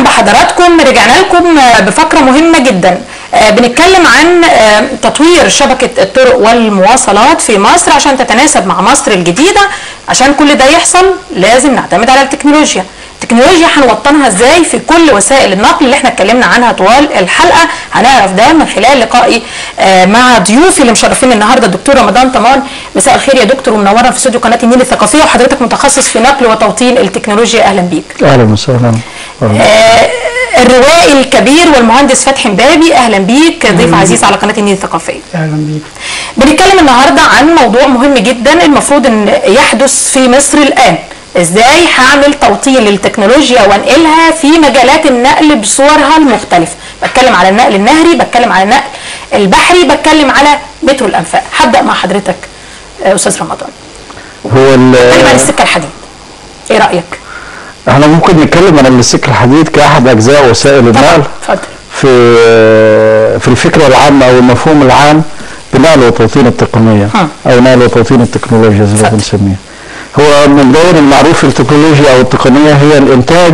بحضراتكم رجعنا لكم آه، بفقرة مهمة جدا آه، بنتكلم عن آه، تطوير شبكة الطرق والمواصلات في مصر عشان تتناسب مع مصر الجديدة عشان كل ده يحصل لازم نعتمد على التكنولوجيا التكنولوجيا هنوطنها ازاي في كل وسائل النقل اللي احنا اتكلمنا عنها طوال الحلقه هنعرف ده من خلال لقائي آه، مع ضيوفي اللي مشرفين النهارده الدكتور رمضان طمان مساء الخير يا دكتور ومنورنا في استوديو قناه النيل الثقافيه وحضرتك متخصص في نقل وتوطين التكنولوجيا اهلا بيك اهلا وسهلا آه، الروائي الكبير والمهندس فتحي مبابي اهلا بيك ضيف عزيز على قناه النيل الثقافيه اهلا بيك بنتكلم النهارده عن موضوع مهم جدا المفروض ان يحدث في مصر الان ازاي هعمل توطين للتكنولوجيا وانقلها في مجالات النقل بصورها المختلفه بتكلم على النقل النهري بتكلم على النقل البحري بتكلم على مترو الانفاق هبدا مع حضرتك آه، استاذ رمضان هو ال- بتكلم عن السكه الحديد ايه رايك احنا ممكن نتكلم عن السكه الحديد كاحد اجزاء وسائل طبعا النقل اتفضل في في الفكره العامه او المفهوم العام بنقل وتوطين التقنيه ها. او نقل وتوطين التكنولوجيا زي ما اتفضل. بنسميها هو من دور المعروف في التكنولوجيا او التقنيه هي الانتاج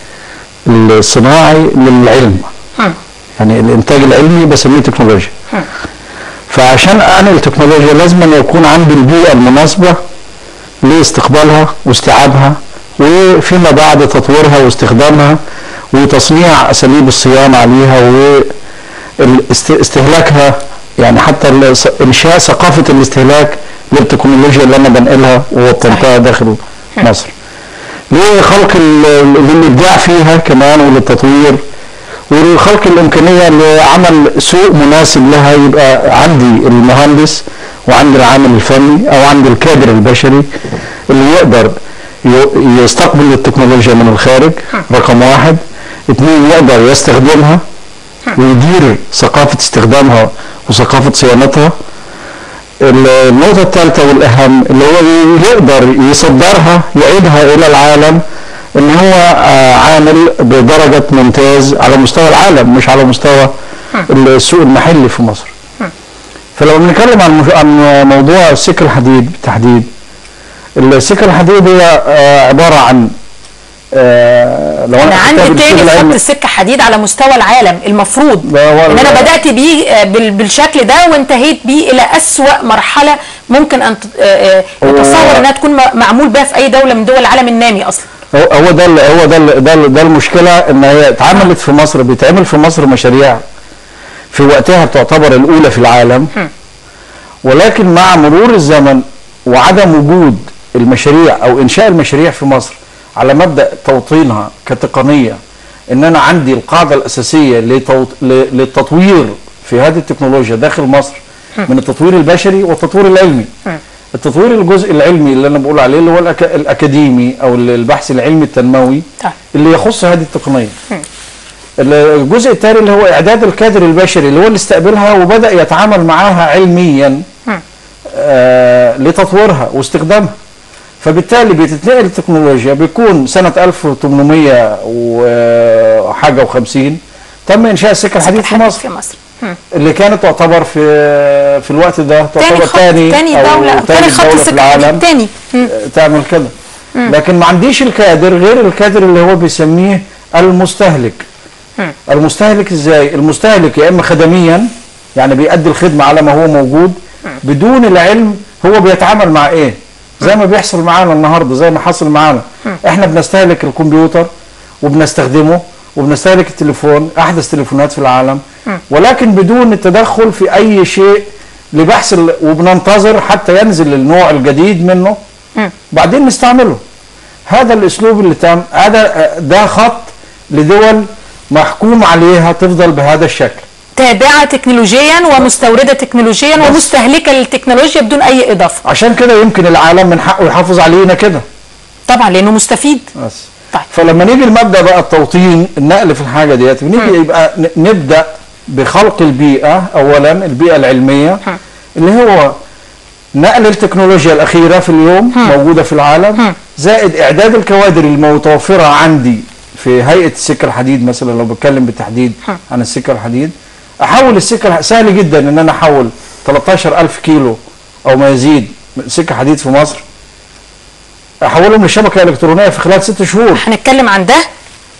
الصناعي للعلم هم. يعني الانتاج العلمي بسميه تكنولوجيا هم. فعشان انقل تكنولوجيا لازم أن يكون عندي البيئه المناسبه لاستقبالها واستيعابها وفيما بعد تطويرها واستخدامها وتصنيع اساليب الصيانه عليها واستهلاكها يعني حتى ال- انشاء ثقافه الاستهلاك للتكنولوجيا اللي انا بنقلها ووطنتها داخل مصر. لخلق ال- ال- للابداع فيها كمان وللتطوير ولخلق الامكانيه لعمل سوق مناسب لها يبقى عندي المهندس وعندي العامل الفني او عندي الكادر البشري اللي يقدر ي- يستقبل التكنولوجيا من الخارج رقم واحد اثنين يقدر يستخدمها ويدير ثقافه استخدامها وثقافه صيانتها النقطة الثالثة والأهم اللي هو يقدر يصدرها يعيدها إلى العالم إن هو آه، عامل بدرجة ممتاز على مستوى العالم مش على مستوى السوق المحلي في مصر. فلو بنتكلم عن مش- عن موضوع السكة الحديد بالتحديد السكة الحديد هي آه، عبارة عن آه، لو انا خدتها عندي بالأسلوب تاني العلمي- خط السكه حديد على مستوى العالم المفروض ده هو ان انا ال- بدات بيه آه، بال- بالشكل ده وانتهيت بيه الى اسوا مرحله ممكن ان تت- آه، آه، هو- نتصور انها تكون م- معمول بها في اي دوله من دول العالم النامي اصلا هو هو ده ال- هو ده ال- ده ال- ده المشكله ان هي اتعملت في مصر بيتعمل في مصر مشاريع في وقتها تعتبر الاولى في العالم ولكن مع مرور الزمن وعدم وجود المشاريع او انشاء المشاريع في مصر على مبدا توطينها كتقنيه ان انا عندي القاعده الاساسيه لتوط... ل- للتطوير في هذه التكنولوجيا داخل مصر من التطوير البشري والتطوير العلمي التطوير الجزء العلمي اللي انا بقول عليه اللي هو الأك... الاكاديمي او البحث العلمي التنموي طيب. اللي يخص هذه التقنيه الجزء الثاني اللي هو اعداد الكادر البشري اللي هو اللي استقبلها وبدا يتعامل معاها علميا آه لتطويرها واستخدامها فبالتالي بتتنقل التكنولوجيا بيكون سنه 1800 وحاجه و50 تم انشاء السكه الحديد في مصر في مصر مم. اللي كانت تعتبر في في الوقت ده تاني تعتبر خط تاني تاني أو دوله تاني خط دولة في السكه العالم الحديد تاني مم. تعمل كده لكن ما عنديش الكادر غير الكادر اللي هو بيسميه المستهلك المستهلك ازاي المستهلك يا اما خدميا يعني بيأدي الخدمة على ما هو موجود بدون العلم هو بيتعامل مع ايه زي ما بيحصل معانا النهارده زي ما حصل معانا احنا بنستهلك الكمبيوتر وبنستخدمه وبنستهلك التليفون احدث تليفونات في العالم ولكن بدون التدخل في اي شيء لبحث ال- وبننتظر حتى ينزل النوع الجديد منه بعدين نستعمله هذا الاسلوب اللي تم هذا ده خط لدول محكوم عليها تفضل بهذا الشكل تابعه تكنولوجيا ومستورده تكنولوجيا بس. ومستهلكه للتكنولوجيا بدون اي اضافه عشان كده يمكن العالم من حقه يحافظ علينا كده طبعا لانه مستفيد بس طيب فلما نيجي المبدا بقى التوطين النقل في الحاجه ديت بنيجي يبقى ن- نبدا بخلق البيئه اولا البيئه العلميه اللي هو نقل التكنولوجيا الاخيره في اليوم موجوده في العالم زائد اعداد الكوادر المتوفره عندي في هيئه السكه الحديد مثلا لو بتكلم بالتحديد عن السكه الحديد احول السكه الح- سهل جدا ان انا احول 13000 كيلو او ما يزيد من سكه حديد في مصر احولهم لشبكه الكترونيه في خلال ست شهور هنتكلم عن ده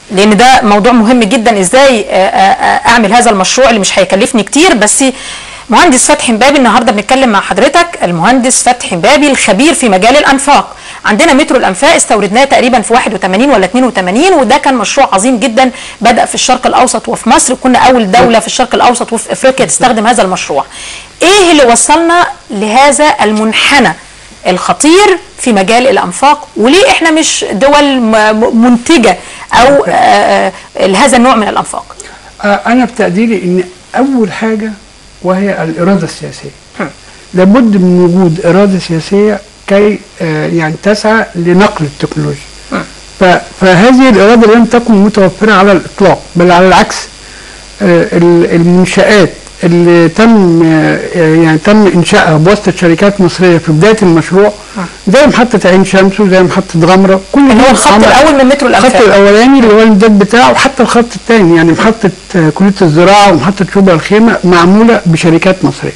لان ده موضوع مهم جدا ازاي آه، آه، آه، اعمل هذا المشروع اللي مش هيكلفني كتير بس مهندس فتحي مبابي النهارده بنتكلم مع حضرتك المهندس فتحي مبابي الخبير في مجال الانفاق عندنا مترو الانفاق استوردناه تقريبا في 81 ولا 82 وده كان مشروع عظيم جدا بدا في الشرق الاوسط وفي مصر كنا اول دوله في الشرق الاوسط وفي افريقيا تستخدم هذا المشروع ايه اللي وصلنا لهذا المنحنى الخطير في مجال الانفاق وليه احنا مش دول م- م- منتجه او آه، آه، لهذا النوع من الانفاق آه، انا بتقديري ان اول حاجه وهي الاراده السياسيه لابد من وجود اراده سياسيه كي آه، يعني تسعى لنقل التكنولوجيا ف- فهذه الاراده لم تكن متوفره على الاطلاق بل على العكس آه، ال- المنشآت اللي تم آه، يعني تم انشائها بواسطه شركات مصريه في بدايه المشروع زي محطه عين شمس وزي محطه غمره كل اللي هو دول الخط عمل- الاول من مترو الخط الانفاق الاولاني اللي هو الامداد بتاعه وحتى الخط الثاني يعني محطه آه، كليه الزراعه ومحطه شبرا الخيمه معموله بشركات مصريه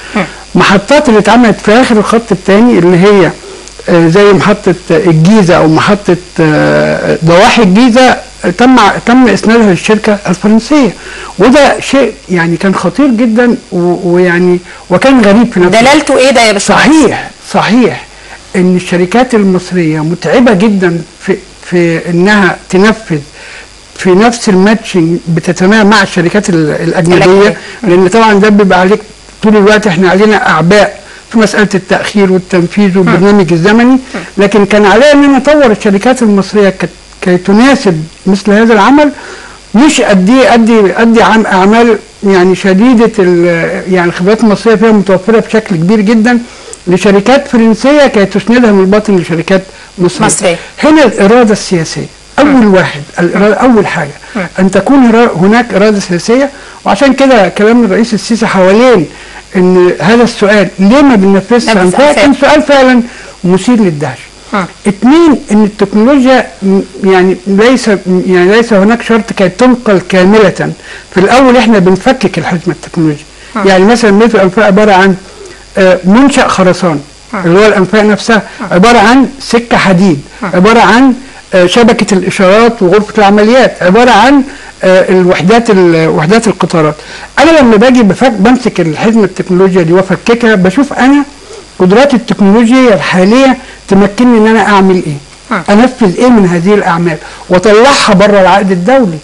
محطات اللي اتعملت في اخر الخط الثاني اللي هي آه، زي محطه آه، الجيزه او محطه آه، ضواحي الجيزه آه، تم تم اسنادها للشركه الفرنسيه وده شيء يعني كان خطير جدا و- ويعني وكان غريب في نفس الوقت. دلالته ايه ده يا باشمهندس صحيح صحيح ان الشركات المصريه متعبه جدا في في انها تنفذ في نفس الماتشنج بتتناغم مع الشركات ال- الاجنبيه الأجنبية. لان طبعا ده بيبقى عليك طول الوقت احنا علينا اعباء في مساله التاخير والتنفيذ والبرنامج الزمني لكن كان علينا ان نطور الشركات المصريه ك- كي تناسب مثل هذا العمل مش ادي ادي ادي عم اعمال يعني شديده ال- يعني الخبرات المصريه فيها متوفره بشكل كبير جدا لشركات فرنسيه كي تسندها من الباطن لشركات مصريه. مصرية. هنا الاراده السياسيه اول واحد الإرادة اول حاجه ان تكون هرا- هناك اراده سياسيه وعشان كده كلام الرئيس السيسي حوالين ان هذا السؤال ليه ما بننفذش نفذ انفاق أنفاق. كان سؤال فعلا مثير للدهشه مم. اثنين ان التكنولوجيا م- يعني ليس يعني ليس هناك شرط كي تنقل كامله في الاول احنا بنفكك الحزمه التكنولوجيا يعني مثلا مترو الانفاق عباره عن آه، منشا خرساني اللي هو الانفاق نفسها عباره عن سكه حديد عباره عن آه، شبكه الاشارات وغرفه العمليات عباره عن آه، الوحدات ال- وحدات القطارات انا لما باجي بفك بمسك الحزمه التكنولوجيا دي وافككها بشوف انا قدرات التكنولوجيا الحاليه تمكنني ان انا اعمل ايه انفذ ايه من هذه الاعمال واطلعها بره العقد الدولي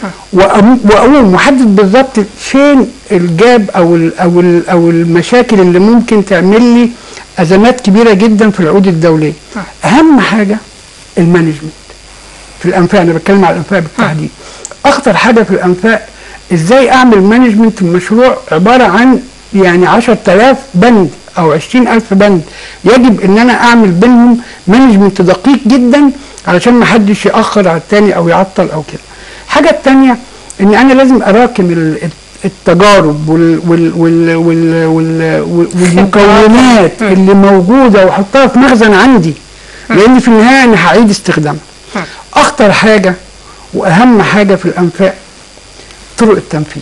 وأم- واقوم محدد بالظبط فين الجاب او ال او ال او المشاكل اللي ممكن تعمل لي ازمات كبيره جدا في العقود الدوليه اهم حاجه المانجمنت في الانفاق انا بتكلم على الانفاق بالتحديد اخطر حاجه في الانفاق ازاي اعمل مانجمنت المشروع عباره عن يعني 10000 بند او 20000 بند يجب ان انا اعمل بينهم مانجمنت دقيق جدا علشان ما حدش ياخر على التاني او يعطل او كده الحاجه الثانيه ان انا لازم اراكم ال- التجارب وال وال وال وال وال والمكونات اللي موجوده واحطها في مخزن عندي لان في النهايه انا هعيد استخدامها اخطر حاجه واهم حاجه في الانفاق طرق التنفيذ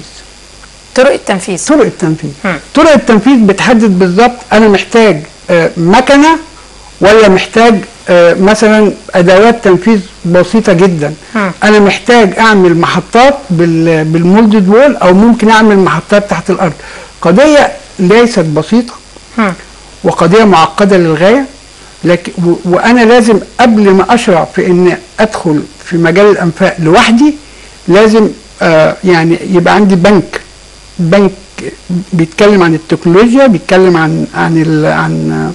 طرق التنفيذ طرق التنفيذ مم. طرق التنفيذ بتحدد بالظبط انا محتاج آه، مكنه ولا محتاج آه، مثلا ادوات تنفيذ بسيطه جدا مم. انا محتاج اعمل محطات بال- بالمولدد وول او ممكن اعمل محطات تحت الارض قضيه ليست بسيطه مم. وقضيه معقده للغايه لكن و- وانا لازم قبل ما اشرع في ان ادخل في مجال الانفاق لوحدي لازم آه يعني يبقى عندي بنك بنك بيتكلم عن التكنولوجيا بيتكلم عن عن ال عن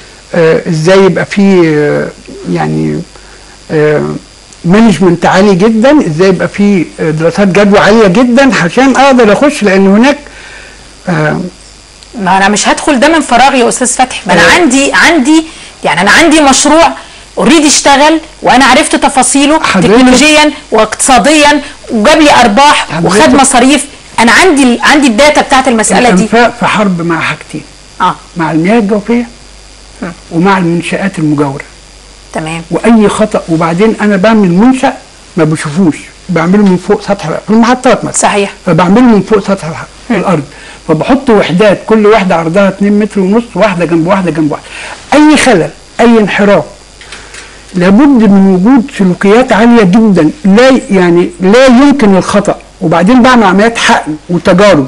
آه ازاي يبقى فيه آه يعني آه مانجمنت عالي جدا ازاي يبقى فيه آه، دراسات جدوى عاليه جدا عشان اقدر اخش لان هناك آه ما انا مش هدخل ده من فراغ يا استاذ فتحي ما انا أيوة. عندي عندي يعني انا عندي مشروع اوريدي اشتغل وانا عرفت تفاصيله حضرتك- تكنولوجيا واقتصاديا وجاب لي ارباح حضرتك- وخد مصاريف انا عندي ال- عندي الداتا بتاعت المساله دي الانفاق في حرب مع حاجتين اه مع المياه الجوفيه ومع المنشآت المجاورة تمام وأي خطأ وبعدين أنا بعمل منشأ ما بشوفوش بعمله من فوق سطح الأرض في المحطات مثلا صحيح فبعمله من فوق سطح الح- الأرض فبحط وحدات كل واحدة عرضها 2 متر ونص واحدة جنب واحدة جنب واحدة أي خلل أي انحراف لابد من وجود سلوكيات عاليه جدا لا يعني لا يمكن الخطا وبعدين بعمل عمليات حقن وتجارب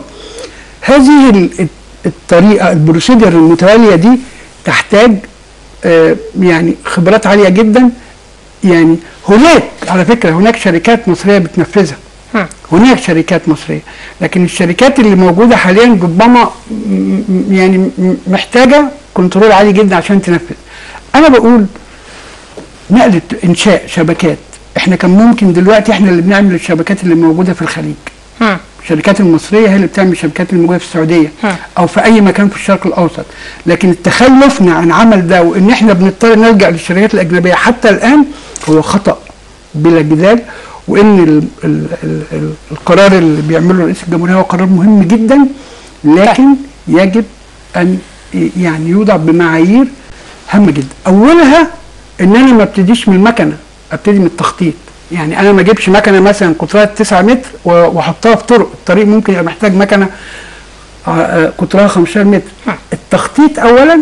هذه ال- الطريقه البروسيدر المتواليه دي تحتاج آه، يعني خبرات عاليه جدا يعني هناك على فكره هناك شركات مصريه بتنفذها هم. هناك شركات مصريه لكن الشركات اللي موجوده حاليا ربما م- م- يعني م- محتاجه كنترول عالي جدا عشان تنفذ انا بقول نقل انشاء شبكات احنا كان ممكن دلوقتي احنا اللي بنعمل الشبكات اللي موجوده في الخليج هم. الشركات المصريه هي اللي بتعمل الشبكات اللي موجوده في السعوديه هم. او في اي مكان في الشرق الاوسط لكن تخلفنا عن عمل ده وان احنا بنضطر نلجا للشركات الاجنبيه حتى الان هو خطا بلا جدال وان ال ال ال ال القرار اللي بيعمله رئيس الجمهوريه هو قرار مهم جدا لكن يجب ان ي- يعني يوضع بمعايير هامه جدا اولها ان انا ما ابتديش من المكنه ابتدي من التخطيط يعني انا ما اجيبش مكنه مثلا قطرها 9 متر و- واحطها في طرق الطريق ممكن يبقى محتاج مكنه آه، آه، قطرها 15 متر التخطيط اولا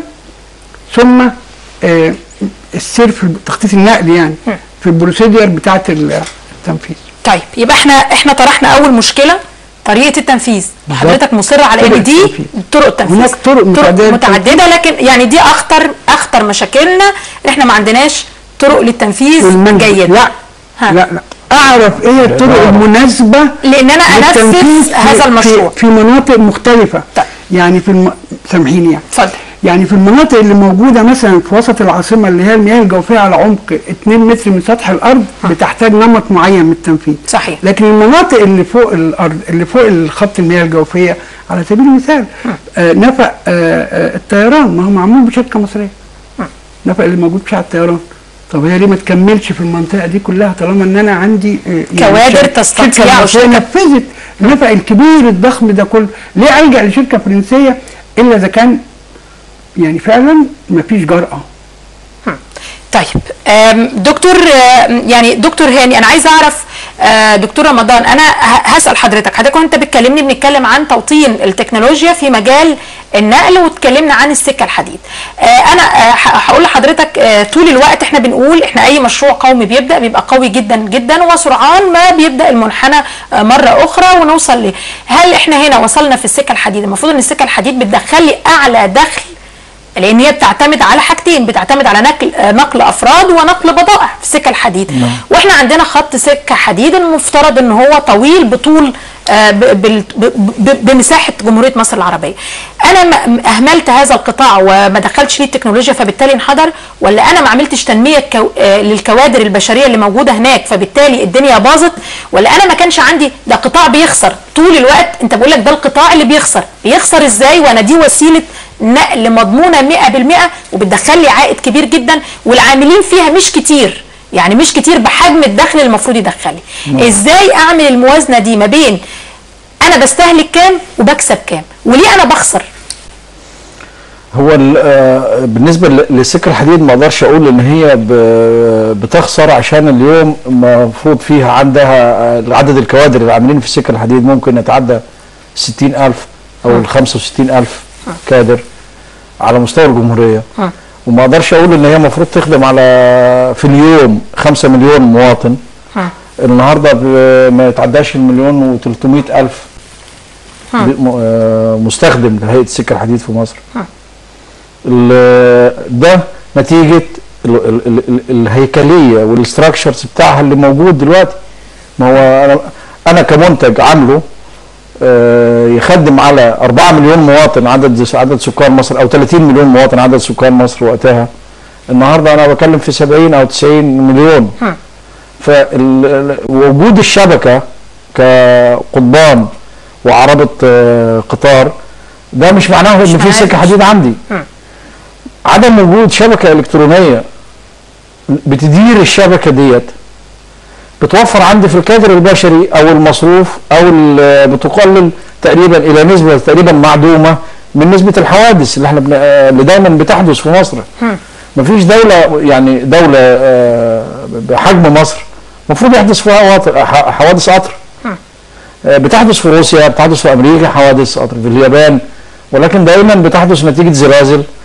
ثم آه، السير في تخطيط النقل يعني في البروسيدير بتاعه التنفيذ طيب يبقى احنا احنا طرحنا اول مشكله طريقه التنفيذ بالظبط. حضرتك مصر على طرق ان دي التنفيذ. طرق التنفيذ هناك طرق متعددة متعدده لكن يعني دي اخطر اخطر مشاكلنا ان احنا ما عندناش طرق للتنفيذ والمنهج. جيد لا ها. لا لا اعرف ايه الطرق لا. المناسبه لان انا للتنفيذ انفذ في- هذا المشروع في, في مناطق مختلفه طيب. يعني في الم... سامحيني يعني اتفضل يعني في المناطق اللي موجوده مثلا في وسط العاصمه اللي هي المياه الجوفيه على عمق 2 متر من سطح الارض بتحتاج نمط معين من التنفيذ صحيح. لكن المناطق اللي فوق الارض اللي فوق الخط المياه الجوفيه على سبيل المثال آه نفق آه آه الطيران ما هو معمول بشركه مصريه نفق اللي موجود بتاع الطيران طب هي ليه ما تكملش في المنطقه دي كلها طالما ان انا عندي آه، كوادر شر- تستطيع شركه مصريه وشركة- نفذت النفق الكبير الضخم ده كله ليه الجا لشركه فرنسيه الا اذا كان يعني فعلا ما فيش جرأه طيب آم، دكتور آم، يعني دكتور هاني انا عايزه اعرف آه، دكتور رمضان انا ه- هسال حضرتك حضرتك وانت بتكلمني بنتكلم عن توطين التكنولوجيا في مجال النقل واتكلمنا عن السكه الحديد آه، انا آه، ه- هقول لحضرتك آه، طول الوقت احنا بنقول احنا اي مشروع قومي بيبدا بيبقى قوي جدا جدا وسرعان ما بيبدا المنحنى آه، مره اخرى ونوصل ل هل احنا هنا وصلنا في السكه الحديد المفروض ان السكه الحديد بتدخل لي اعلى دخل لان هي بتعتمد على حاجتين بتعتمد على نقل آه، نقل افراد ونقل بضائع في السكه الحديد واحنا عندنا خط سكه حديد المفترض ان هو طويل بطول آه، ب- بال- ب- ب- بمساحه جمهوريه مصر العربيه انا م- اهملت هذا القطاع وما دخلتش فيه التكنولوجيا فبالتالي انحدر ولا انا ما عملتش تنميه كو... آه، للكوادر البشريه اللي موجوده هناك فبالتالي الدنيا باظت ولا انا ما كانش عندي ده قطاع بيخسر طول الوقت انت بقول لك ده القطاع اللي بيخسر بيخسر ازاي وانا دي وسيله نقل مضمونه 100% وبتدخل لي عائد كبير جدا والعاملين فيها مش كتير يعني مش كتير بحجم الدخل اللي المفروض يدخل لي ازاي اعمل الموازنه دي ما بين انا بستهلك كام وبكسب كام وليه انا بخسر هو ال- آه، بالنسبه ل- للسكه الحديد ما اقدرش اقول ان هي ب- بتخسر عشان اليوم المفروض فيها عندها آه، عدد الكوادر اللي عاملين في السكه الحديد ممكن يتعدى 60000 او ال 65000 كادر على مستوى الجمهوريه ها. وما اقدرش اقول ان هي المفروض تخدم على في اليوم 5 مليون مواطن ها. النهارده ب- ما يتعداش المليون و300 الف ب- م- آه، مستخدم لهيئه السكه الحديد في مصر ها. ال- ده نتيجه ال- ال- ال- ال- الهيكليه والاستراكشرز بتاعها اللي موجود دلوقتي ما هو انا انا كمنتج عامله آه، يخدم على 4 مليون مواطن عدد عدد سكان مصر او 30 مليون مواطن عدد سكان مصر وقتها النهارده انا بتكلم في 70 او 90 مليون هم. فوجود الشبكه كقضبان وعربه آه، قطار ده مش معناه ان في معناه سكه مش- حديد عندي هم. عدم وجود شبكه الكترونيه بتدير الشبكه ديت بتوفر عندي في الكادر البشري او المصروف او ال- بتقلل تقريبا الى نسبه تقريبا معدومه من نسبه الحوادث اللي احنا بن... آه، اللي دايما بتحدث في مصر هم. مفيش دوله يعني دوله آه، بحجم مصر المفروض يحدث فيها وط- ح- حوادث قطر هم. آه، بتحدث في روسيا بتحدث في امريكا حوادث قطر في اليابان ولكن دايما بتحدث نتيجه زلازل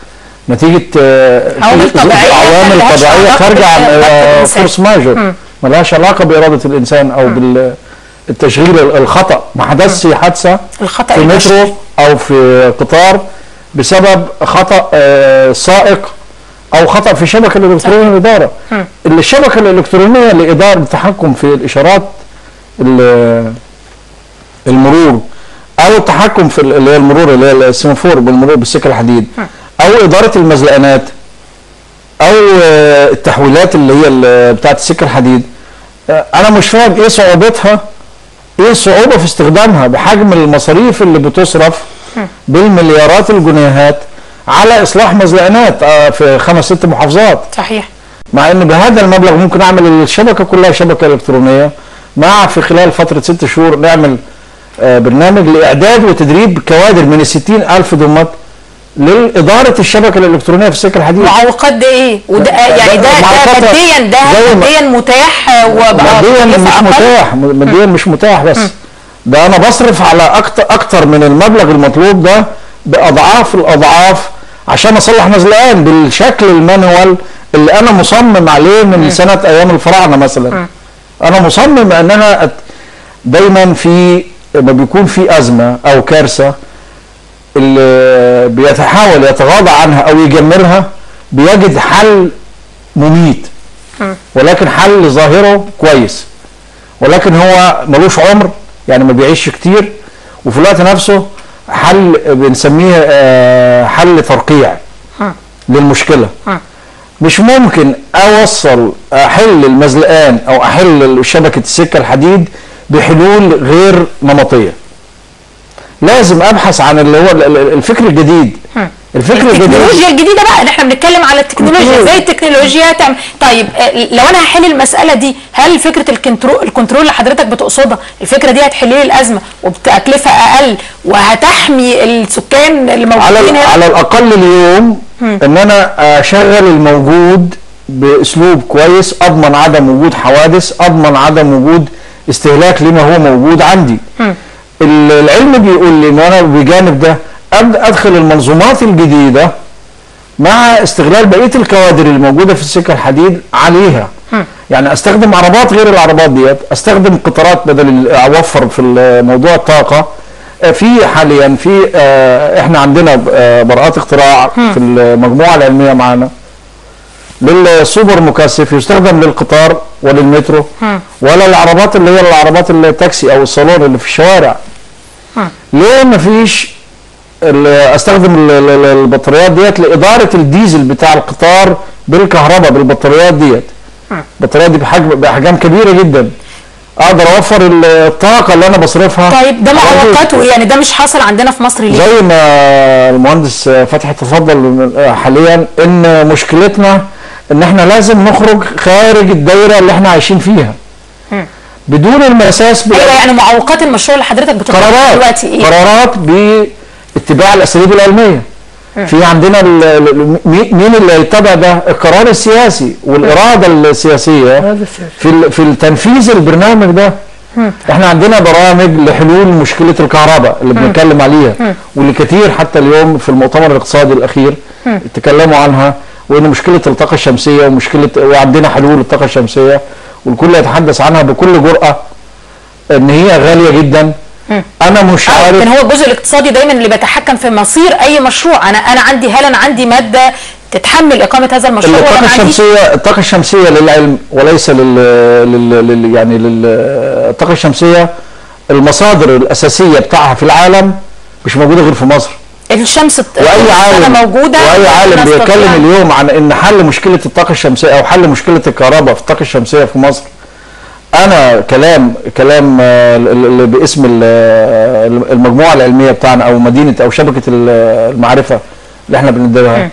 نتيجه آه، عوامل في طبيعية عوامل ملهاش طبيعيه علاقة خارجه عن بإرادة الإنسان. فورس ماجور ملهاش علاقه باراده الانسان او بالتشغيل الخطا ما حدثش حادثه الخطأ في البشري. مترو او في قطار بسبب خطا آه، سائق او خطا في الشبكه الالكترونيه للاداره الشبكه الالكترونيه لاداره التحكم في الاشارات ال- المرور او التحكم في ال- اللي هي المرور اللي هي السيمافور بالمرور بالسكه الحديد او اداره المزلقانات او آه، التحويلات اللي هي ال- بتاعه السكه الحديد آه، انا مش فاهم ايه صعوبتها ايه الصعوبه في استخدامها بحجم المصاريف اللي بتصرف بالمليارات الجنيهات على اصلاح مزلقانات آه، في خمس ست محافظات صحيح مع ان بهذا المبلغ ممكن اعمل الشبكه كلها شبكه الكترونيه مع في خلال فتره ست شهور نعمل آه، برنامج لاعداد وتدريب كوادر من الستين الف ضمت لاداره الشبكه الالكترونيه في السكه الحديد معوقات ده ايه وده ده- يعني ده ده معوقات- ماديا ده زي ما- ماديا متاح آه، وبقى ماديا تكلفة مش أقل. متاح ماديا مش متاح بس ده انا بصرف على اكتر اكتر من المبلغ المطلوب ده باضعاف الاضعاف عشان اصلح مزلقان بالشكل المانوال اللي انا مصمم عليه من سنه ايام الفراعنه مثلا انا مصمم ان انا أت- دايما في ما بيكون في ازمه او كارثه اللي بيتحاول يتغاضى عنها او يجملها بيجد حل مميت ولكن حل ظاهره كويس ولكن هو ملوش عمر يعني ما بيعيش كتير وفي الوقت نفسه حل بنسميه آه، حل ترقيع للمشكله مش ممكن اوصل احل المزلقان او احل شبكه السكه الحديد بحلول غير نمطيه لازم ابحث عن اللي هو ال- ال- الفكر الجديد الفكر الجديد التكنولوجيا الجديده بقى اللي احنا بنتكلم على التكنولوجيا التكنولوجيا. ازاي التكنولوجيا تعمل طيب آه، لو انا هحل المساله دي هل فكره الكنترول الكنترول اللي حضرتك بتقصدها الفكره دي هتحل لي الازمه وبتكلفه اقل وهتحمي السكان اللي على موجودين هنا على الاقل اليوم ان انا اشغل الموجود باسلوب كويس اضمن عدم وجود حوادث اضمن عدم وجود استهلاك لما هو موجود عندي ال- العلم بيقول لي ان انا بجانب ده ابدا ادخل المنظومات الجديده مع استغلال بقيه الكوادر الموجوده في السكه الحديد عليها يعني استخدم عربات غير العربات ديت استخدم قطارات بدل ال- اوفر في ال- موضوع الطاقه آه، في حاليا في آه، احنا عندنا آه، براءات اختراع في المجموعه العلميه معانا للسوبر مكثف يستخدم للقطار وللمترو ولا العربات اللي هي العربات التاكسي او الصالون اللي في الشوارع ليه مفيش ال- استخدم ال- ال- ال- البطاريات ديت لاداره الديزل بتاع القطار بالكهرباء بالبطاريات ديت البطاريات دي بحجم باحجام كبيره جدا اقدر اوفر ال- الطاقه اللي انا بصرفها طيب ده على البيت. معوقاته ايه يعني ده مش حاصل عندنا في مصر ليه زي ما المهندس فتحي تفضل حاليا ان مشكلتنا ان احنا لازم نخرج خارج الدايره اللي احنا عايشين فيها بدون المساس ايوه يعني معوقات المشروع اللي حضرتك بتطرحه قرارات دلوقتي ايه قرارات باتباع الاساليب العلميه في عندنا ال- ال- مي- مين اللي يتبع ده القرار السياسي والاراده السياسيه هذا السياسي. في ال- في التنفيذ البرنامج ده احنا عندنا برامج لحلول مشكله الكهرباء اللي بنتكلم عليها واللي كتير حتى اليوم في المؤتمر الاقتصادي الاخير تكلموا عنها وان مشكله الطاقه الشمسيه ومشكله وعندنا حلول الطاقه الشمسيه والكل يتحدث عنها بكل جرأه ان هي غاليه جدا انا مش آه، عارف لكن هو الجزء الاقتصادي دايما اللي بيتحكم في مصير اي مشروع انا انا عندي هل انا عندي ماده تتحمل اقامه هذا المشروع ولا الطاقة ما عنديش الشمسية الطاقة الشمسية للعلم وليس لل, لل... لل... يعني لل... الطاقة الشمسية المصادر الأساسية بتاعها في العالم مش موجودة غير في مصر الشمس وأي عالم موجوده وأي عالم نستطيع- بيتكلم اليوم عن إن حل مشكلة الطاقة الشمسية أو حل مشكلة الكهرباء في الطاقة الشمسية في مصر أنا كلام كلام آه، اللي باسم ال- آه، المجموعة العلمية بتاعنا أو مدينة أو شبكة ال- المعرفة اللي احنا بنديرها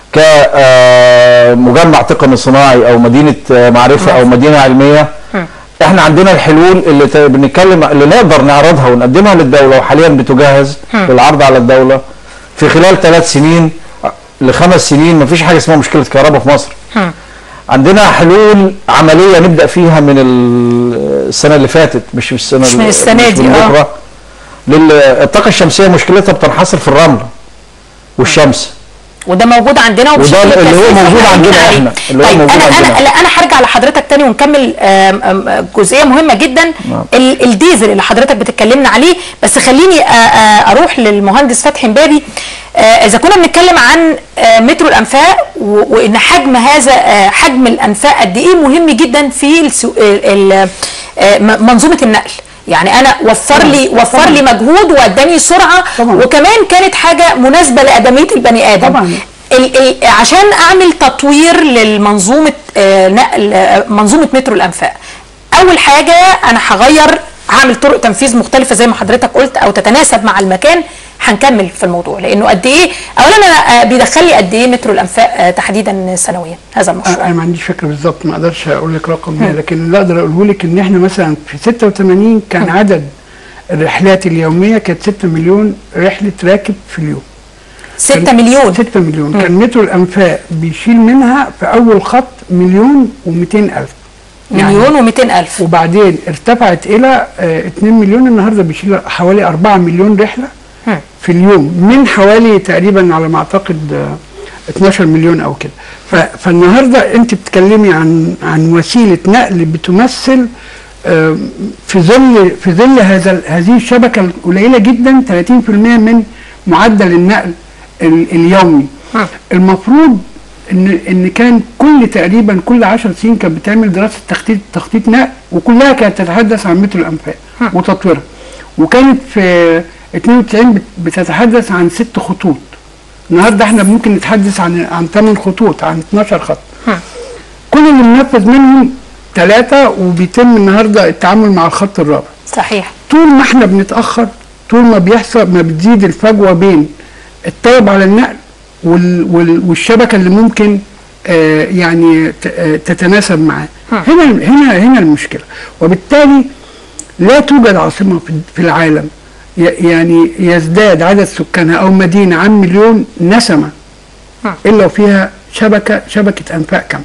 كمجمع تقني صناعي او مدينه آه، معرفه او مدينه علميه احنا عندنا الحلول اللي ت- بنتكلم اللي نقدر نعرضها ونقدمها للدوله وحاليا بتجهز للعرض على الدوله في خلال ثلاث سنين لخمس سنين مفيش حاجه اسمها مشكله كهرباء في مصر عندنا حلول عمليه نبدا فيها من ال- السنه اللي فاتت مش السنه مش من ال- السنة مش دي، من آه. بكره لل- الطاقه الشمسيه مشكلتها بتنحصر في الرمل والشمس وده موجود عندنا وده وبشكل اللي هو كثيف موجود إحنا عندنا قايمين عليه. إحنا، اللي هو طيب موجود انا عندنا. انا لا انا هرجع لحضرتك تاني ونكمل آم، آم، جزئيه مهمه جدا نعم. ال- الديزل اللي حضرتك بتتكلمنا عليه بس خليني آه، آه، اروح للمهندس فتحي مبابي آه، اذا كنا بنتكلم عن آه، مترو الانفاق و- وان حجم هذا آه، حجم الانفاق قد ايه مهم جدا في السو- ال- ال- آه، م- منظومه النقل يعني انا وفر لي وفر لي مجهود واداني سرعه طبعاً. وكمان كانت حاجه مناسبه لادميه البني ادم طبعاً. ال ال عشان اعمل تطوير للمنظومه آه، نقل آه، منظومه مترو الانفاق اول حاجه انا هغير هعمل طرق تنفيذ مختلفه زي ما حضرتك قلت او تتناسب مع المكان هنكمل في الموضوع لانه قد ايه اولا انا آه، بيدخل لي قد ايه مترو الانفاق آه، تحديدا سنويا هذا المشروع انا ما عنديش فكره بالظبط ما اقدرش اقول لك رقم ده لكن اللي اقدر اقوله لك ان احنا مثلا في 86 كان عدد الرحلات اليوميه كانت 6 مليون رحله راكب في اليوم 6 مليون 6 مليون كان مترو الانفاق بيشيل منها في اول خط مليون و200 الف مليون و200 الف وبعدين ارتفعت الى آه، 2 مليون النهارده بيشيل حوالي 4 مليون رحله هم. في اليوم من حوالي تقريبا على ما اعتقد آه، 12 مليون او كده ف- فالنهارده انت بتتكلمي عن عن وسيله نقل بتمثل آه، في ظل في ظل هذا هذه الشبكه القليله جدا 30% من معدل النقل ال- اليومي هم. المفروض ان ان كان كل تقريبا كل 10 سنين كانت بتعمل دراسه تخطيط تخطيط نقل وكلها كانت تتحدث عن مترو الانفاق وتطويرها وكانت في 92 بت- بتتحدث عن ست خطوط النهارده احنا ممكن نتحدث عن عن 8 خطوط عن 12 خط هم. كل اللي منفذ منهم ثلاثه وبيتم النهارده التعامل مع الخط الرابع صحيح طول ما احنا بنتاخر طول ما بيحصل ما بتزيد الفجوه بين الطلب على النقل وال وال والشبكه اللي ممكن آه يعني ت- آه تتناسب معاه هنا هنا هنا المشكله وبالتالي لا توجد عاصمه في- في العالم ي- يعني يزداد عدد سكانها او مدينه عن مليون نسمه الا وفيها شبكه شبكه انفاق كامله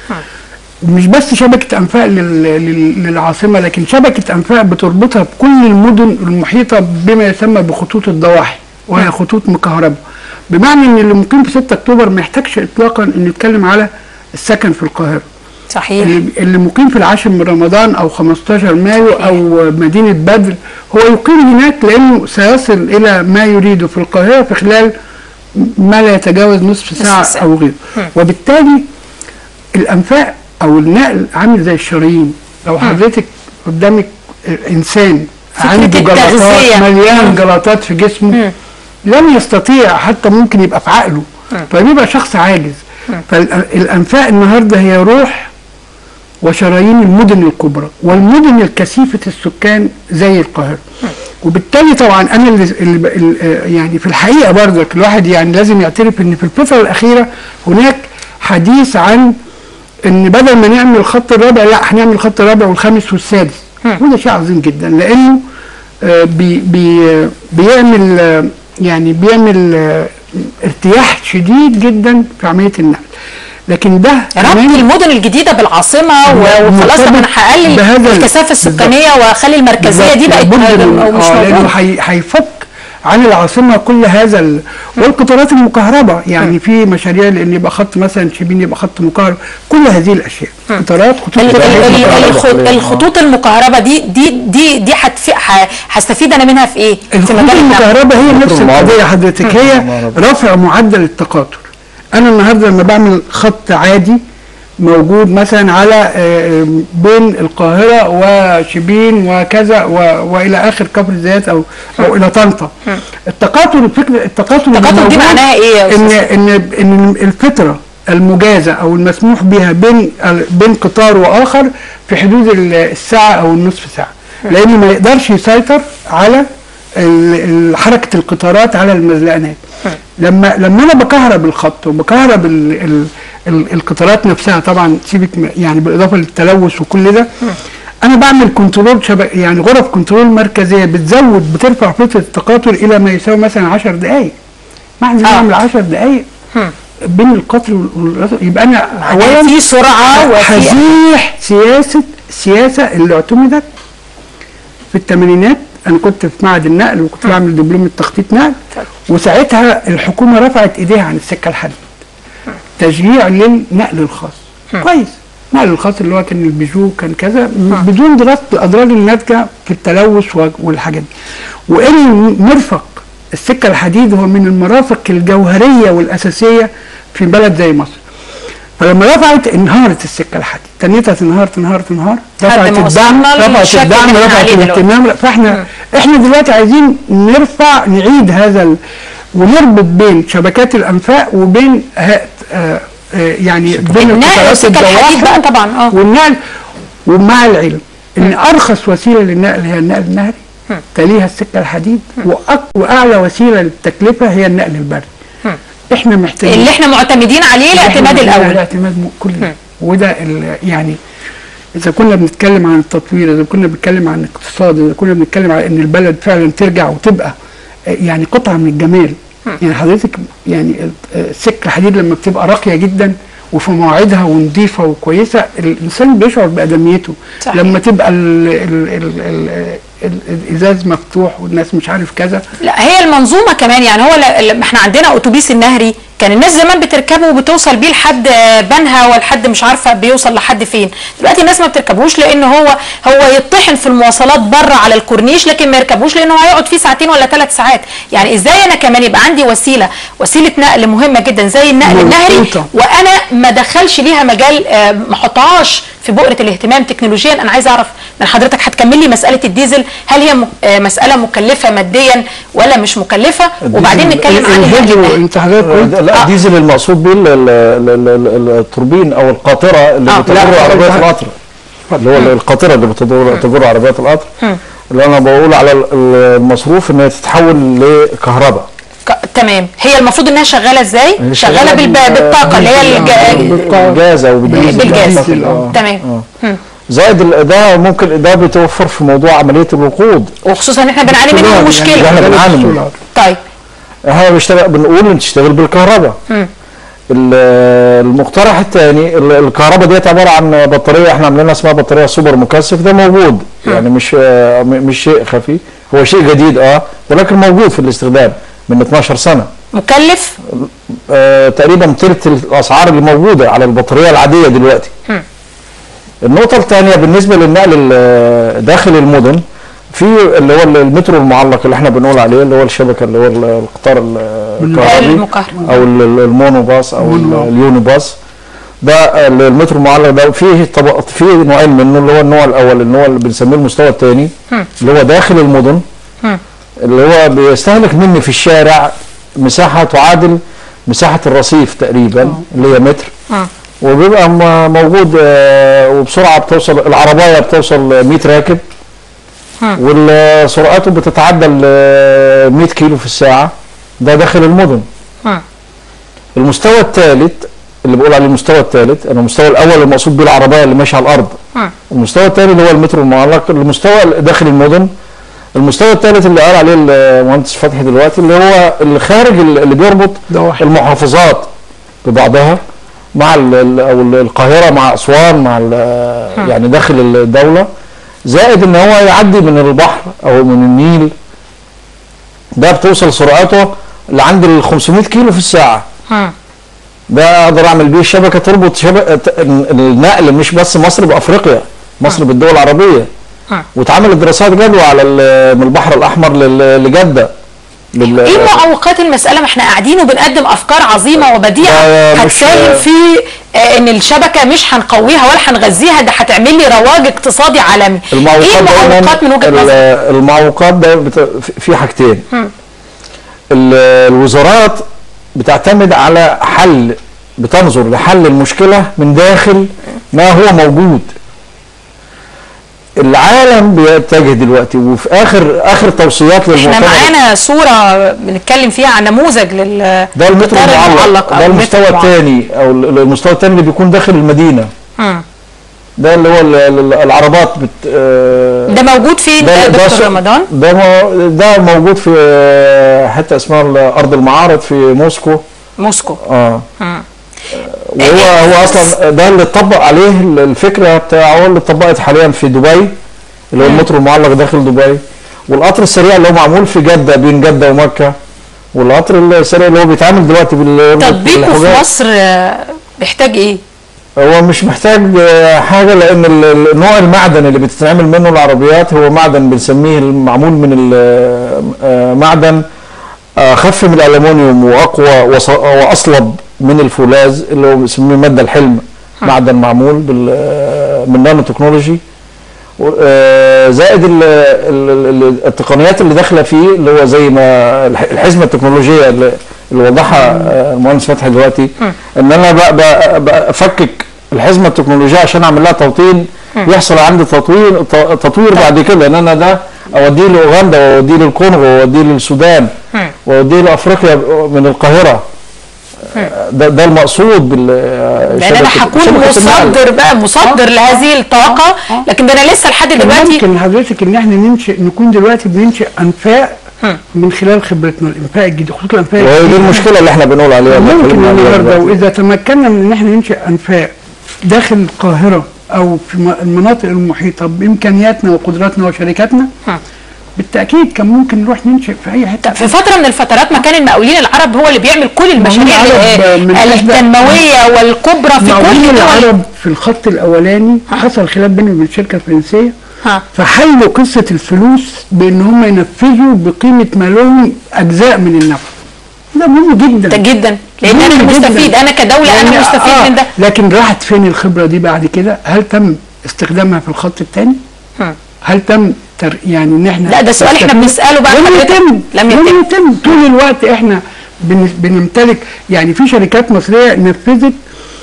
مش بس شبكة أنفاق لل- لل- للعاصمة لكن شبكة أنفاق بتربطها بكل المدن المحيطة بما يسمى بخطوط الضواحي وهي خطوط مكهربة بمعنى إن اللي مقيم في 6 أكتوبر ما يحتاجش إطلاقا إنه يتكلم على السكن في القاهرة صحيح اللي, اللي مقيم في العاشر من رمضان أو 15 مايو أو مدينة بدر هو يقيم هناك لأنه سيصل إلى ما يريده في القاهرة في خلال ما لا يتجاوز نصف ساعة, ساعة. أو غيره وبالتالي الانفاق او النقل عامل زي الشرايين لو حضرتك قدامك انسان فكرة عنده التغذية. جلطات مليان مم. جلطات في جسمه لن يستطيع حتى ممكن يبقى في عقله فبيبقى شخص عاجز فالانفاق النهارده هي روح وشرايين المدن الكبرى والمدن الكثيفة السكان زي القاهرة وبالتالي طبعا انا اللي, اللي اللي يعني في الحقيقه برضك الواحد يعني لازم يعترف ان في الفتره الاخيره هناك حديث عن ان بدل ما نعمل الخط الرابع لا هنعمل الخط الرابع والخامس والسادس وده شيء عظيم جدا لانه آه، بي بي بيعمل آه، يعني بيعمل آه، ارتياح شديد جدا في عمليه النقل لكن ده ربط كمان المدن الجديده بالعاصمه و- وخلاص طب انا مرتبط هقلل بهذا ال- الكثافه السكانيه واخلي المركزيه دي بقت بالظبط. لابد من- او مش آه، لانه موجوده هي- هيفك عن العاصمه كل هذا ال... والقطارات المكهربه يعني في مشاريع لان يبقى خط مثلا شبين يبقى خط مكهرب كل هذه الاشياء قطارات خطوط ال- ال- قطارات ال- مكهربة. الخ- الخطوط المكهربه دي دي دي دي هتف- ه- هستفيد انا منها في ايه؟ في الخطوط مجال النقل المكهرباء هي نفس المعارضة. القضيه حضرتك هي المعارضة. رفع معدل التقاطر انا النهارده لما بعمل خط عادي موجود مثلا على آه، بين القاهره وشبين وكذا و- والى اخر كفر الزيات او او الى طنطا التقاطر الفكره التقاطر اللي التقاطر دي موجود معناها إيه يا ان أستاذ؟ ان ان الفتره المجازه او المسموح بها بين بين قطار واخر في حدود ال- الساعه او النصف ساعه لانه ما يقدرش يسيطر على ال- ال- حركه القطارات على المزلقانات لما لما انا بكهرب الخط وبكهرب ال ال ال القطارات نفسها طبعا سيبك م- يعني بالاضافه للتلوث وكل ده انا بعمل كنترول شبك يعني غرف كنترول مركزيه بتزود بترفع فتره التقاطر الى ما يساوي مثلا 10 دقائق معنى آه. آه. اعمل 10 دقائق بين القطر والقطر يبقى انا يعني اولا في سرعه وفي هزيح سياسه سياسه اللي اعتمدت في الثمانينات انا كنت في معهد النقل وكنت بعمل دبلوم التخطيط نقل وساعتها الحكومه رفعت ايديها عن السكه الحديد تشجيع للنقل الخاص كويس النقل الخاص اللي هو كان البيجو كان كذا م- بدون دراسه الاضرار الناتجه في التلوث و- والحاجات دي وان مرفق السكه الحديد هو من المرافق الجوهريه والاساسيه في بلد زي مصر فلما رفعت انهارت السكه الحديد تنيتها تنهار تنهار تنهار لحد رفعت ما الدعم وصلنا رفعت للشكل الدعم اللي احنا رفعت عليه دلوقتي. الاهتمام فاحنا احنا دلوقتي عايزين نرفع نعيد هذا ال... ونربط بين شبكات الانفاق وبين ه... آه آه يعني بين النقل القطارات والسكة الحديد الضواحي بقى طبعا اه والنقل ومع العلم ان ارخص وسيله للنقل هي النقل النهري تليها السكه الحديد وأق... واعلى وسيله للتكلفه هي النقل البري احنا محتاجين اللي احنا معتمدين عليه الاعتماد إحنا الاول الاعتماد م- كل وده ال- يعني اذا كنا بنتكلم عن التطوير اذا كنا بنتكلم عن الاقتصاد اذا كنا بنتكلم عن ان البلد فعلا ترجع وتبقى آه، يعني قطعه من الجمال يعني حضرتك يعني ال- آه، السكه الحديد لما بتبقى راقيه جدا وفي مواعيدها ونظيفه وكويسه الانسان بيشعر بادميته صحيح. لما تبقى ال ال ال ال ال الازاز مفتوح والناس مش عارف كذا لا هي المنظومه كمان يعني هو ل- ل- احنا عندنا اتوبيس النهري كان الناس زمان بتركبه وبتوصل بيه لحد آه، بنها ولا لحد مش عارفه بيوصل لحد فين دلوقتي الناس ما بتركبوش لان هو هو يطحن في المواصلات بره على الكورنيش لكن ما يركبوش لانه هيقعد فيه ساعتين ولا ثلاث ساعات يعني ازاي انا كمان يبقى عندي وسيله وسيله نقل مهمه جدا زي النقل النهري مظبوطة. وانا ما دخلش ليها مجال آه، ما احطهاش في بؤره الاهتمام تكنولوجيا انا عايز اعرف من حضرتك هتكمل لي مساله الديزل هل هي م- آه، مساله مكلفه ماديا ولا مش مكلفه وبعدين نتكلم عن النقل الفيديو النهري. انت حضرتك قلت لا الديزل المقصود بيه ال- ال- ال- ال- التوربين او القاطره اللي آه. بتجر لا، عربيات لا. القطر اللي هو القاطره اللي بتجر تجر عربيات القطر اللي انا بقول على ال- المصروف ان هي تتحول لكهرباء ك- تمام هي المفروض انها شغاله ازاي هي شغاله بالب... بال- بالطاقه اللي هي الج... بالجاز او بالديزل بالجاز بالديزل، آه. تمام مم. زائد ال- ده ممكن ده بيتوفر في موضوع عمليه الوقود وخصوصا ان احنا بنعاني منه يعني مشكله احنا بنعاني منه. السولار. طيب احنا بنشتغل بنقول ان تشتغل بالكهرباء مم. ال- المقترح الثاني ال- الكهرباء ديت عباره عن بطاريه احنا عاملينها اسمها بطاريه سوبر مكثف ده موجود يعني مش آه، م- مش شيء خفي هو شيء جديد اه ولكن موجود في الاستخدام من 12 سنه مكلف آه تقريبا ثلث الاسعار اللي موجوده على البطاريه العاديه دلوقتي مم. النقطه الثانيه بالنسبه للنقل ال- داخل المدن في اللي هو المترو المعلق اللي احنا بنقول عليه اللي هو الشبكه اللي هو ال- القطار ال- الكهربي المكهرب او ال- ال- المونو باص او ال- اليوني باص ده ال- المترو المعلق ده فيه طبق فيه نوعين منه اللي هو النوع الاول اللي هو اللي بنسميه المستوى الثاني اللي هو داخل المدن مم. اللي هو بيستهلك مني في الشارع مساحه تعادل مساحه الرصيف تقريبا اللي هي متر مم. وبيبقى م- موجود آه، وبسرعه بتوصل العربايه بتوصل 100 راكب وسرعته بتتعدى ال 100 كيلو في الساعه ده داخل المدن مم. المستوى الثالث اللي بقول عليه المستوى الثالث انا المستوى الاول المقصود بيه العربيه اللي ماشيه على الارض مم. المستوى الثاني اللي هو المترو المعلق المستوى داخل المدن المستوى الثالث اللي قال عليه المهندس فتحي دلوقتي اللي هو اللي خارج اللي بيربط ضواحي. المحافظات ببعضها مع ال- ال- او ال- القاهره مع اسوان مع ال- يعني داخل الدوله زائد ان هو يعدي من البحر او من النيل ده بتوصل سرعته لعند ال 500 كيلو في الساعه مم. ده اقدر اعمل بيه شبكه تربط شبكه النقل مش بس مصر بافريقيا مصر بالدول العربيه مم. واتعملت دراسات جدوى على ال- من البحر الاحمر لل- لجده لل- ايه معوقات المساله ما احنا قاعدين وبنقدم افكار عظيمه وبديعه ده مش- هتساهم في آه، ان الشبكه مش هنقويها ولا هنغذيها ده هتعمل لي رواج اقتصادي عالمي ايه المعوقات المعوقات من وجهه ال- نظرك المعوقات ده بت- في حاجتين ال- الوزارات بتعتمد على حل بتنظر لحل المشكله من داخل ما هو موجود العالم بيتجه دلوقتي وفي اخر اخر توصيات احنا للمؤتمر معانا صوره بنتكلم فيها عن نموذج لل ده المترو القطار المعلق أو ده المترو المستوى المعلق. الثاني او ال- المستوى الثاني اللي بيكون داخل المدينه مم. ده اللي هو ال- ال- العربات بت آه، ده موجود فين ده- ده ده دكتور س- رمضان ده مو- ده موجود في آه، حته اسمها ال- ارض المعارض في موسكو موسكو اه مم. وهو هو اصلا ده اللي اتطبق عليه ال- الفكره بتاعه اللي اتطبقت حاليا في دبي اللي هو المترو المعلق داخل دبي والقطر السريع اللي هو معمول في جده بين جده ومكه والقطر السريع اللي هو بيتعامل دلوقتي بال تطبيقه في بالحجاج. مصر آه، بيحتاج ايه؟ هو مش محتاج آه، حاجه لان ال- ال- نوع المعدن اللي بتتعمل منه العربيات هو معدن بنسميه المعمول من المعدن اخف من الالومنيوم واقوى وص- واصلب من الفولاذ اللي هو بنسميه ماده الحلم معدن معمول بال آه، من نانو تكنولوجي و- آه، زائد ال- ال- ال- التقنيات اللي داخله فيه اللي هو زي ما الح- الحزمه التكنولوجيه اللي اللي وضحها آه، المهندس فتحي دلوقتي ان انا ب- ب- بفكك الحزمه التكنولوجيه عشان اعمل لها توطين يحصل عندي تطوير ت- تطوير بعد كده ان انا ده اوديه لاوغندا واوديه للكونغو واوديه للسودان واوديه لافريقيا من القاهره ده ده المقصود بال لان انا شبكة- هكون شبكة النقل. مصدر بقى مصدر لهذه الطاقه لكن ده انا لسه لحد كان دلوقتي ممكن حضرتك ان احنا ننشئ نكون دلوقتي بننشئ انفاق من خلال خبرتنا الانفاق الجديد خصوصا الانفاق وهي دي الجديد. المشكله اللي احنا بنقول عليها اللي ممكن اتكلمنا عليها النهارده دلوقتي. واذا تمكنا من ان احنا ننشئ انفاق داخل القاهره او في م- المناطق المحيطه بامكانياتنا وقدراتنا وشركاتنا ها. بالتاكيد كان ممكن نروح ننشئ في اي حته في فتره من الفترات ما كان المقاولين العرب هو اللي بيعمل كل المشاريع العرب ال- من إحدى- التنمويه والكبرى في مقاولين كل دول العرب في الخط الاولاني حصل خلاف بينهم وبين الشركه الفرنسيه ها فحلوا قصه الفلوس بان هم ينفذوا بقيمه ما لهم اجزاء من النفع ده مهم جدا ده جدا لان انا مهم جداً. مستفيد انا كدوله يعني انا مستفيد آه، من ده لكن راحت فين الخبره دي بعد كده هل تم استخدامها في الخط الثاني هم. هل تم تر يعني ان احنا لا ده سؤال احنا نستفيد؟ بنساله بقى لم لحضرتك. يتم لم يتم لم يتم طول الوقت احنا بن- بنمتلك يعني في شركات مصريه نفذت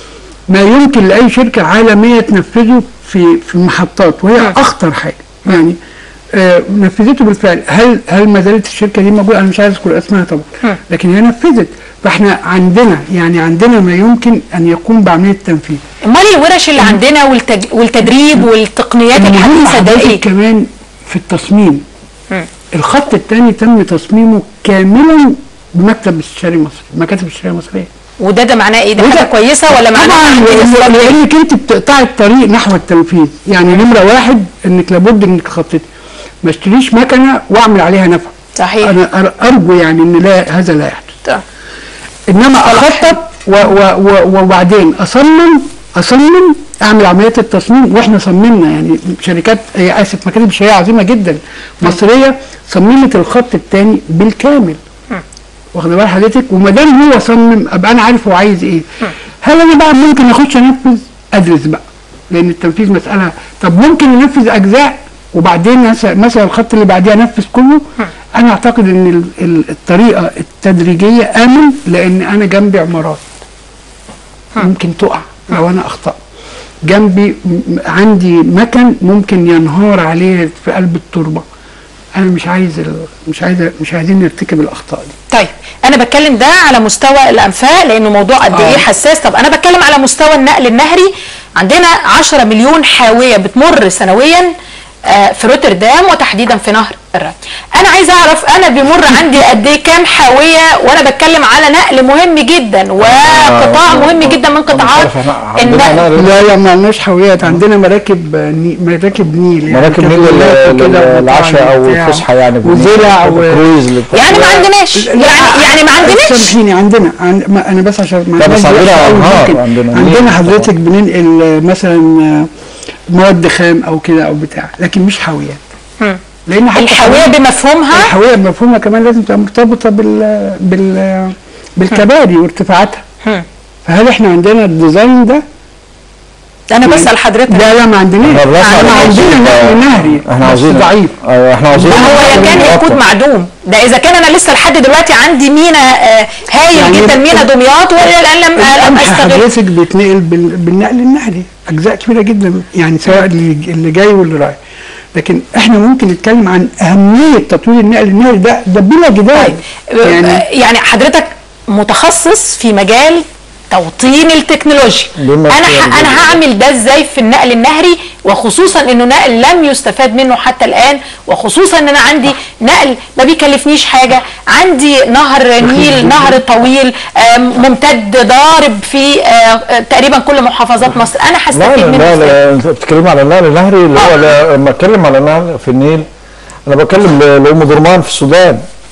ما يمكن لاي شركه عالميه تنفذه في في المحطات وهي م. اخطر حاجه يعني آه نفذته بالفعل هل هل ما زالت الشركه دي موجوده انا مش عايز اذكر اسمها طبعا م. لكن هي نفذت فاحنا عندنا يعني عندنا ما يمكن ان يقوم بعمليه التنفيذ امال الورش اللي عندنا والتج... والتدريب والتقنيات المهم الحديثه ده حضرتك ايه؟ كمان في التصميم مم. الخط الثاني تم تصميمه كاملا بمكتب استشاري مصري مكاتب استشاريه مصريه وده ده معناه ايه؟ ده وده- حاجه كويسه ولا معناه طبعا عندنا لأن- استراتيجية؟ لانك انت بتقطعي الطريق نحو التنفيذ يعني نمره واحد انك لابد انك تخططي ما اشتريش مكنه واعمل عليها نفع صحيح انا أر- ارجو يعني ان لا هذا لا يحدث طيب. انما اخطط و و و وبعدين اصمم اصمم اعمل عمليات التصميم واحنا صممنا يعني شركات هي اسف مكاتب شركه عظيمه جدا مصريه صممت الخط الثاني بالكامل واخد بال حضرتك وما دام هو صمم ابقى انا عارف هو عايز ايه هل انا بقى ممكن اخش انفذ ادرس بقى لان التنفيذ مساله طب ممكن انفذ اجزاء وبعدين مثلا مثلا الخط اللي بعديه انفذ كله انا اعتقد ان ال- ال- الطريقه التدريجيه امن لان انا جنبي عمارات ممكن تقع لو انا اخطات جنبي م- عندي مكن ممكن ينهار عليه في قلب التربه انا مش عايز ال- مش عايز مش عايزين نرتكب الاخطاء دي طيب انا بتكلم ده على مستوى الانفاق لانه موضوع قد ايه آه. حساس طب انا بتكلم على مستوى النقل النهري عندنا 10 مليون حاويه بتمر سنويا آه، في روتردام وتحديدا في نهر الراين انا عايز اعرف انا بيمر عندي قد ايه كام حاويه وانا بتكلم على نقل مهم جدا وقطاع مهم جدا من قطاعات النقل لا لا ما عندناش حاويات عندنا مراكب ني... مراكب نيل يعني مراكب نيل كابلات لل- وكده لل- العشاء او وبتاع. الفسحه يعني وزرع و... كرويز اللي بتاع- يعني ما عندناش يعني يعني ما عندناش سامحيني عندنا عن... ما انا بس عشان ما لا، بس عندناش عندنا أوي أنهار، ممكن. عندنا عندنا نيل حضرتك بننقل مثلا مواد خام او كده او بتاع لكن مش حاويات مم. لان حتى الحاويه بمفهومها الحاويه بمفهومها كمان لازم تبقى مرتبطه بال بال بالكباري وارتفاعاتها مم. فهل احنا عندنا الديزاين ده؟ انا بسال حضرتك لا لا ما عندناش احنا الرأس احنا عايزين- عندنا نقل نهري احنا بس عاوزين ضعيف ايوه احنا عاوزين لا هو يا كان نقطة. يكون معدوم ده اذا كان انا لسه لحد دلوقتي عندي مينا آه، هايل يعني جدا مينا دمياط والى الان لم لم القمح استغل حضرتك بيتنقل بال- بالنقل النهري اجزاء كبيره جدا يعني سواء اللي اللي جاي واللي رايح لكن احنا ممكن نتكلم عن اهميه تطوير النقل النهري ده ده بلا جدال يعني يعني يعني حضرتك متخصص في مجال توطين التكنولوجيا بما انا فيها ح- انا الجدال. هعمل ده ازاي في النقل النهري وخصوصا انه نقل لم يستفاد منه حتى الان وخصوصا ان انا عندي نقل ما بيكلفنيش حاجه عندي نهر نيل نهر طويل آم، ممتد ضارب في آه، آه، تقريبا كل محافظات مصر انا لا هستفيد لا منه لا, ازاي لا انت بتتكلمي على النهر النهري اللي هو لا- لما اتكلم على النهر في النيل انا بتكلم ل- لام درمان في السودان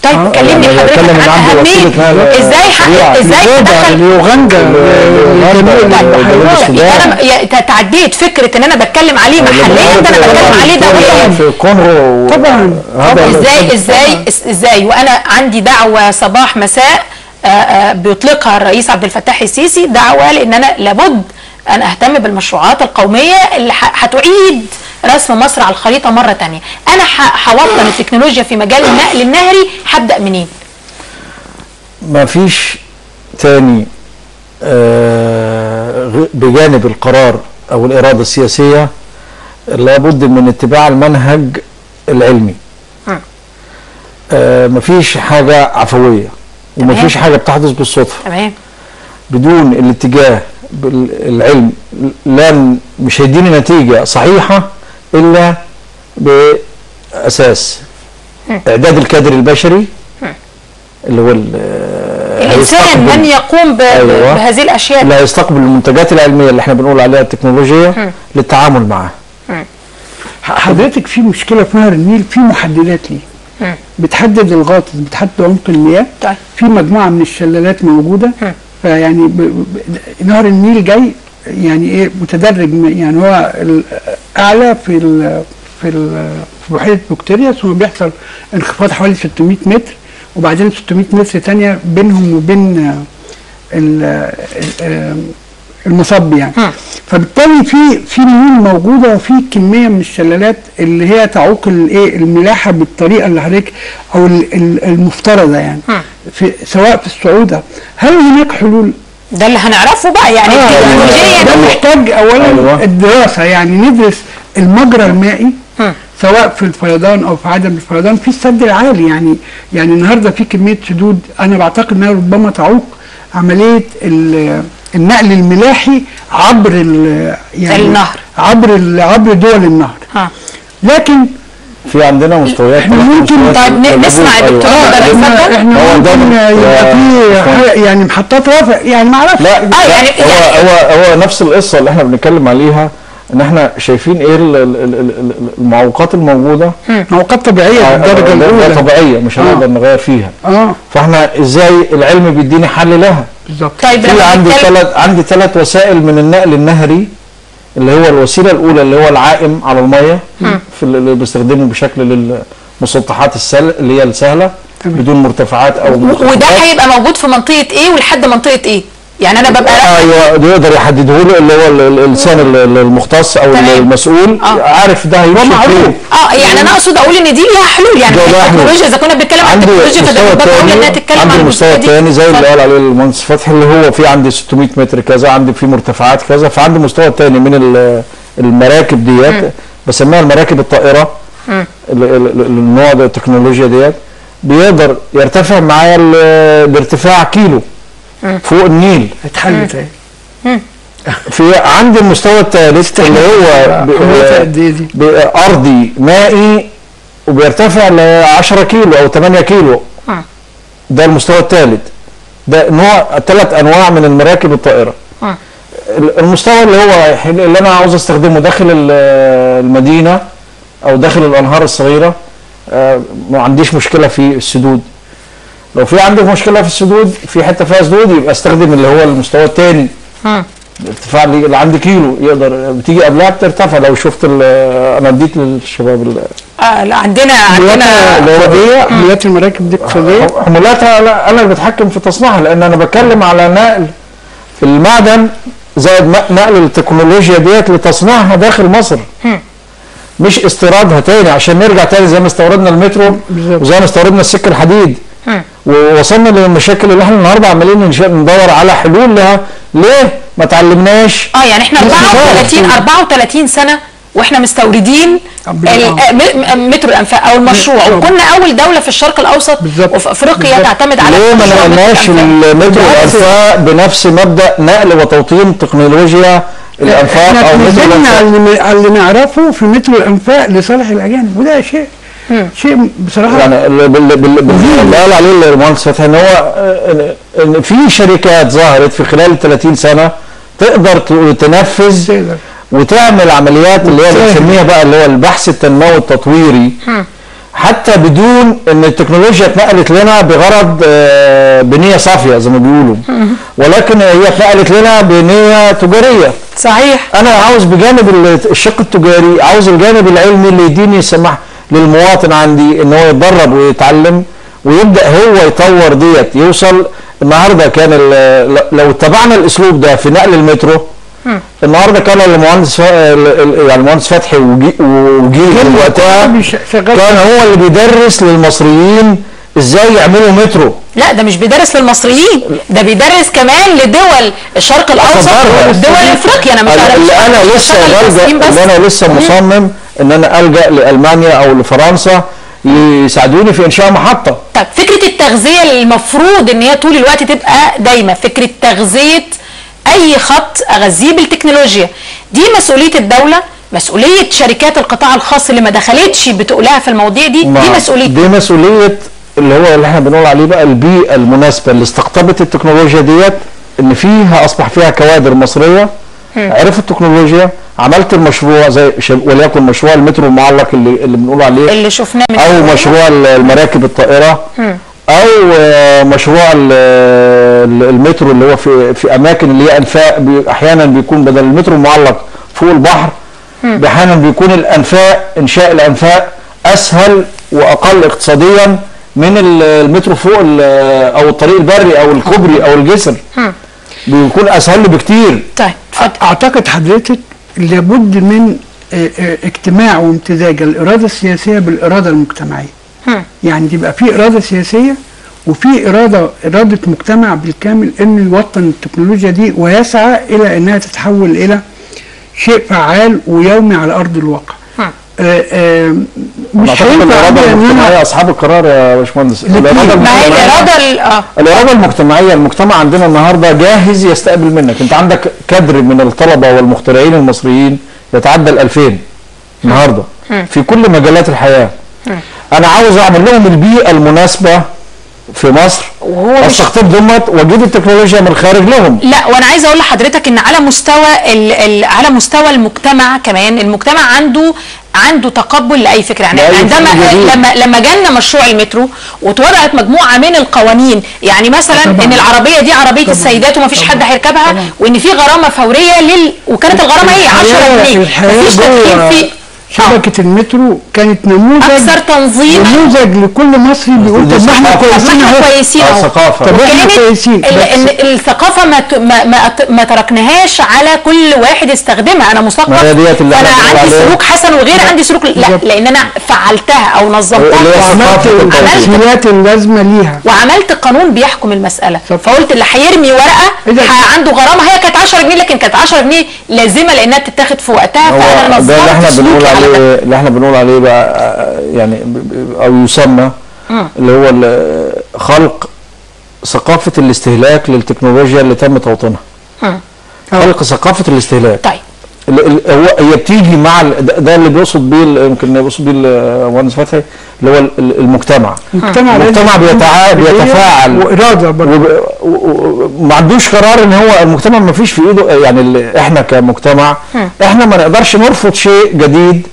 طيب آه، كلمني يعني حضرتك بتكلم إن عن عندي اهميه وسيلة نقل ازاي سريعة. حق ازاي ليوغندا تدخل ليوغندا ليوغندا، لجميع جنوب البحيرات. السودان. يبقى انا يا- ت- تعديت فكره ان انا بتكلم عليه محليا ده انا بتكلم عليه دوليا في الكونغو طبعاً. هذا ازاي ازاي إس- ازاي وانا عندي دعوه صباح مساء آه، آه، بيطلقها الرئيس عبد الفتاح السيسي دعوه لان انا لابد ان اهتم بالمشروعات القوميه اللي ح- هتعيد رسم مصر على الخريطه مره تانية انا ح- هوطن التكنولوجيا في مجال النقل النهري هبدا منين ما فيش تاني آه، غ- بجانب القرار او الاراده السياسيه لابد من اتباع المنهج العلمي مم. آه، مفيش حاجه عفويه ومفيش حاجه بتحدث بالصدفه تمام بدون الاتجاه بالعلم لن مش هيديني نتيجه صحيحه الا باساس اعداد الكادر البشري اللي هو ال- الانسان هيستقبل- من يقوم ب- ب- أيوة. بهذه الاشياء اللي هيستقبل المنتجات العلميه اللي احنا بنقول عليها التكنولوجيه للتعامل معها حضرتك في مشكله في نهر النيل في محددات ليه مم. بتحدد الغاطس بتحدد عمق المياه طيب. في مجموعه من الشلالات موجوده مم. فيعني ب... ب... نهر النيل جاي يعني ايه متدرج م- يعني هو ال- اعلى في ال... في ال... في بحيره فيكتوريا ثم بيحصل انخفاض حوالي 600 متر وبعدين 600 متر تانية بينهم وبين آه، ال... ال- المصب يعني مم. فبالتالي في في نيول موجوده وفي كميه من الشلالات اللي هي تعوق الايه الملاحه بالطريقه اللي حضرتك او ال- ال- المفترضه يعني مم. في سواء في الصعود هل هناك حلول؟ ده اللي هنعرفه بقى يعني آه، التكنولوجيا ده محتاج اولا أيوة. الدراسه يعني ندرس المجرى المائي مم. سواء في الفيضان او في عدم الفيضان في السد العالي يعني يعني النهارده في كميه سدود انا بعتقد انها ربما تعوق عمليه ال- النقل الملاحي عبر ال- يعني النهر. عبر ال- عبر دول النهر ها لكن في عندنا مستويات إحنا ممكن- مستويات طيب ن- الهبوط. نسمع أيوة. الدكتور آه، بدر لأن- اتفضل. احنا احنا هو ده ممكن من- يبقى في يا- حاجة- يعني محطات رفع يعني ما اعرفش لا آه، يعني- لا، هو يعني- هو هو نفس القصه اللي احنا بنتكلم عليها ان احنا شايفين ايه ال- ال- ال- ال- المعوقات الموجوده موقات طبيعيه آه، بالدرجه آه، ده- ده الاولى طبيعيه مش آه. هنقدر نغير فيها اه فاحنا ازاي العلم بيديني حل لها بالظبط طيب في لما عندي نتكلم- ثلاث عندي ثلاث وسائل من النقل النهري اللي هو الوسيله الاولى اللي هو العائم على الميه في اللي بستخدمه بشكل للمسطحات السهل اللي هي السهله تمام. بدون مرتفعات او وده منخفضات. هيبقى موجود في منطقه ايه ولحد منطقه ايه يعني انا ببقى ايوه ده يقدر يحدده له اللي هو ال- ال- الانسان ال- ال- المختص او تمام. المسؤول آه. عارف ده هيمشي معروف. فين اه يعني انا اقصد اقول ان دي ليها حلول يعني ده لها حلول. التكنولوجيا اذا كنا بنتكلم عن عندي التكنولوجيا المستوى فده بقول انها الثاني تتكلم عندي عن المستوى الجزئية دي. الثاني زي اللي اتفضل. قال عليه المهندس فتحي اللي هو في عندي 600 متر كذا عندي في مرتفعات كذا فعندي المستوى الثاني من ال- المراكب ديت بسميها المراكب الطائره ال- ال- ال- النوع ده التكنولوجيا ديت بيقدر يرتفع معايا ال- الارتفاع كيلو فوق النيل اتحلت اهي في عندي المستوى الثالث اللي هو ب- حلولها قد ايه دي؟ بأرضي مائي وبيرتفع ل 10 كيلو أو 8 كيلو آه. ده المستوى الثالث ده نوع ثلاث أنواع من المراكب الطائرة آه. المستوى اللي هو اللي أنا عاوز أستخدمه داخل ال- المدينة أو داخل الأنهار الصغيرة آه، ما عنديش مشكلة في السدود لو في عندك مشكلة في السدود في حتة فيها سدود يبقى استخدم اللي هو المستوى الثاني مم. الارتفاع اللي اللي عندي كيلو يقدر بتيجي قبلها بترتفع لو شفت ال- انا اديت للشباب ال- آه لا عندنا عندنا اللي هو اقتصاديه عمليات المراكب دي اقتصاديه حمولاتها لا انا اللي بتحكم في تصنيعها لان انا بتكلم على نقل المعدن زائد م- نقل التكنولوجيا ديت لتصنيعها داخل مصر مش استيرادها تاني عشان نرجع تاني زي ما استوردنا المترو بالظبط. وزي ما استوردنا السكه الحديد مم. ووصلنا للمشاكل اللي احنا النهارده عمالين نش- ندور على حلول لها ليه ما تعلمناش اه يعني احنا بس 34 فعلا. 34 سنه واحنا مستوردين طب ال- آه. م- م- مترو الانفاق او المشروع آه. وكنا اول دوله في الشرق الاوسط بالظبط. وفي افريقيا بالظبط. تعتمد على ليه ما مشروع مترو نقلناش الأنفاق؟ المترو بالعكس. الانفاق بنفس مبدا نقل وتوطين تكنولوجيا الانفاق احنا او مترو اتنزلنا على الانفاق اللي, على اللي نعرفه في مترو الانفاق لصالح الاجانب وده شيء شيء بصراحه يعني اللي بال- بال- بال- اللي قال عليه المهندس فتحي ان هو آه، إن- ان في شركات ظهرت في خلال 30 سنه تقدر ت- تنفذ تقدر. وتعمل عمليات اللي هي وتساهم. بنسميها بقى اللي هو البحث التنموي التطويري حتى بدون ان التكنولوجيا اتنقلت لنا بغرض آه، بنيه صافيه زي ما بيقولوا ولكن هي اتنقلت لنا بنيه تجاريه صحيح انا عاوز بجانب ال- الشق التجاري عاوز الجانب العلمي اللي يديني يسمح للمواطن عندي ان هو يتدرب ويتعلم ويبدا هو يطور ديت يوصل النهارده كان ال- لو اتبعنا الاسلوب ده في نقل المترو النهارده كان المهندس فا- ال- ال- يعني المهندس فتحي وجي- وجيل وقتها مش شغال كان هو اللي بيدرس للمصريين ازاي يعملوا مترو لا ده مش بيدرس للمصريين ده بيدرس كمان لدول الشرق الاوسط أتبرع. ودول افريقيا انا مش اللي مش انا مش لسه بشتغل بلجأ المصريين بس. اللي انا لسه مصمم ان انا الجا لالمانيا او لفرنسا يساعدوني في انشاء محطه طب فكره التغذيه اللي المفروض ان هي طول الوقت تبقى دايما فكره تغذيه اي خط اغذيه بالتكنولوجيا دي مسؤوليه الدوله مسؤوليه شركات القطاع الخاص اللي ما دخلتش بتقولها في المواضيع دي دي ما- مسؤوليه دي مسؤوليه اللي هو اللي احنا بنقول عليه بقى البيئه المناسبه اللي استقطبت التكنولوجيا ديت ان فيها اصبح فيها كوادر مصريه عرفوا التكنولوجيا عملت المشروع زي ش- وليكن مشروع المترو المعلق اللي اللي بنقول عليه اللي شفناه من او شوية. مشروع ال- المراكب الطائره او آه، مشروع ال- ال- المترو اللي هو في في اماكن اللي هي انفاق بي- احيانا بيكون بدل المترو المعلق فوق البحر احيانا بيكون الانفاق انشاء الانفاق اسهل واقل اقتصاديا من ال- المترو فوق ال- او الطريق البري او الكوبري او الجسر بيكون اسهل له بكتير طيب اتفضل اعتقد حضرتك لابد من آه، آه، اجتماع وامتزاج الاراده السياسيه بالاراده المجتمعيه هم. يعني تبقى في اراده سياسيه وفي اراده اراده مجتمع بالكامل انه يوطن التكنولوجيا دي ويسعى الى انها تتحول الى شيء فعال ويومي على ارض الواقع هم. آه، آه، مش اعتقد هينفع الاراده أبداً إن أنا- المجتمعيه اصحاب القرار يا باشمهندس الاتنين. الاراده ما هي المجتمعيه الاراده ال- اه الإرادة المجتمعية المجتمع عندنا النهاردة جاهز يستقبل منك أنت عندك كادر من الطلبة والمخترعين المصريين يتعدى ال 2000 النهاردة في كل مجالات الحياة أنا عاوز أعمل لهم البيئة المناسبة في مصر وهو مش استقطب دمت واجيب التكنولوجيا من الخارج لهم لا وانا عايزه اقول لحضرتك ان على مستوى ال ال على مستوى المجتمع كمان المجتمع عنده عنده تقبل لاي فكره يعني لأي عندما فكرة جديدة. لما لما جالنا مشروع المترو واتوضعت مجموعه من القوانين يعني مثلا طبعاً. ان العربيه دي عربيه طبعاً. السيدات ومفيش حد طبعاً. هيركبها طبعاً. وان في غرامه فوريه لل وكانت الغرامه هي 10 الحياة- جنيه الحياة مفيش تدخين جوه في آه. شبكه المترو كانت نموذج اكثر تنظيما نموذج لكل مصري بيقول دي طب ما احنا ثقافة. طب كويسين ما احنا اهو كويسين آه، اهو ثقافة. طب احنا وكانت كويسين ال- بس- ان الثقافه ما ت- ما ما, ت- ما تركناهاش على كل واحد يستخدمها انا مثقف ما هي ديت اللي فانا احنا بنقول عندي عليها. سلوك حسن وغير عندي سلوك لا بالظبط. لان انا فعلتها او نظمتها اللي هي وعملت ثقافة التوفيق. التسهيلات اللازمه ليها وعملت قانون بيحكم المساله طب. فقلت اللي هيرمي ورقه إذا- ه- عنده غرامه هي كانت 10 جنيه لكن كانت 10 جنيه لازمه لانها تتاخد في وقتها هو فانا ده اللي احنا نظمت بنقول سلوكي على ده عليه اللي احنا بنقول عليه بقى آه، يعني ب- ب- او يسمى اللي هو ال- خلق ثقافة الاستهلاك للتكنولوجيا اللي تم توطينها مم. خلق ثقافة الاستهلاك طيب ال- ال- هو هي بتيجي مع ال- ده- ده اللي بيقصد بيه ال- يمكن يقصد بيه المهندس فتحي اللي هو ال- ال- المجتمع المجتمع لازم المجتمع يكون بيتعا- بداية بيتفاعل. واراده برضه وب- و- و- وما عندوش قرار ان هو المجتمع ما فيش في ايده يعني ال- احنا كمجتمع احنا ما نقدرش نرفض شيء جديد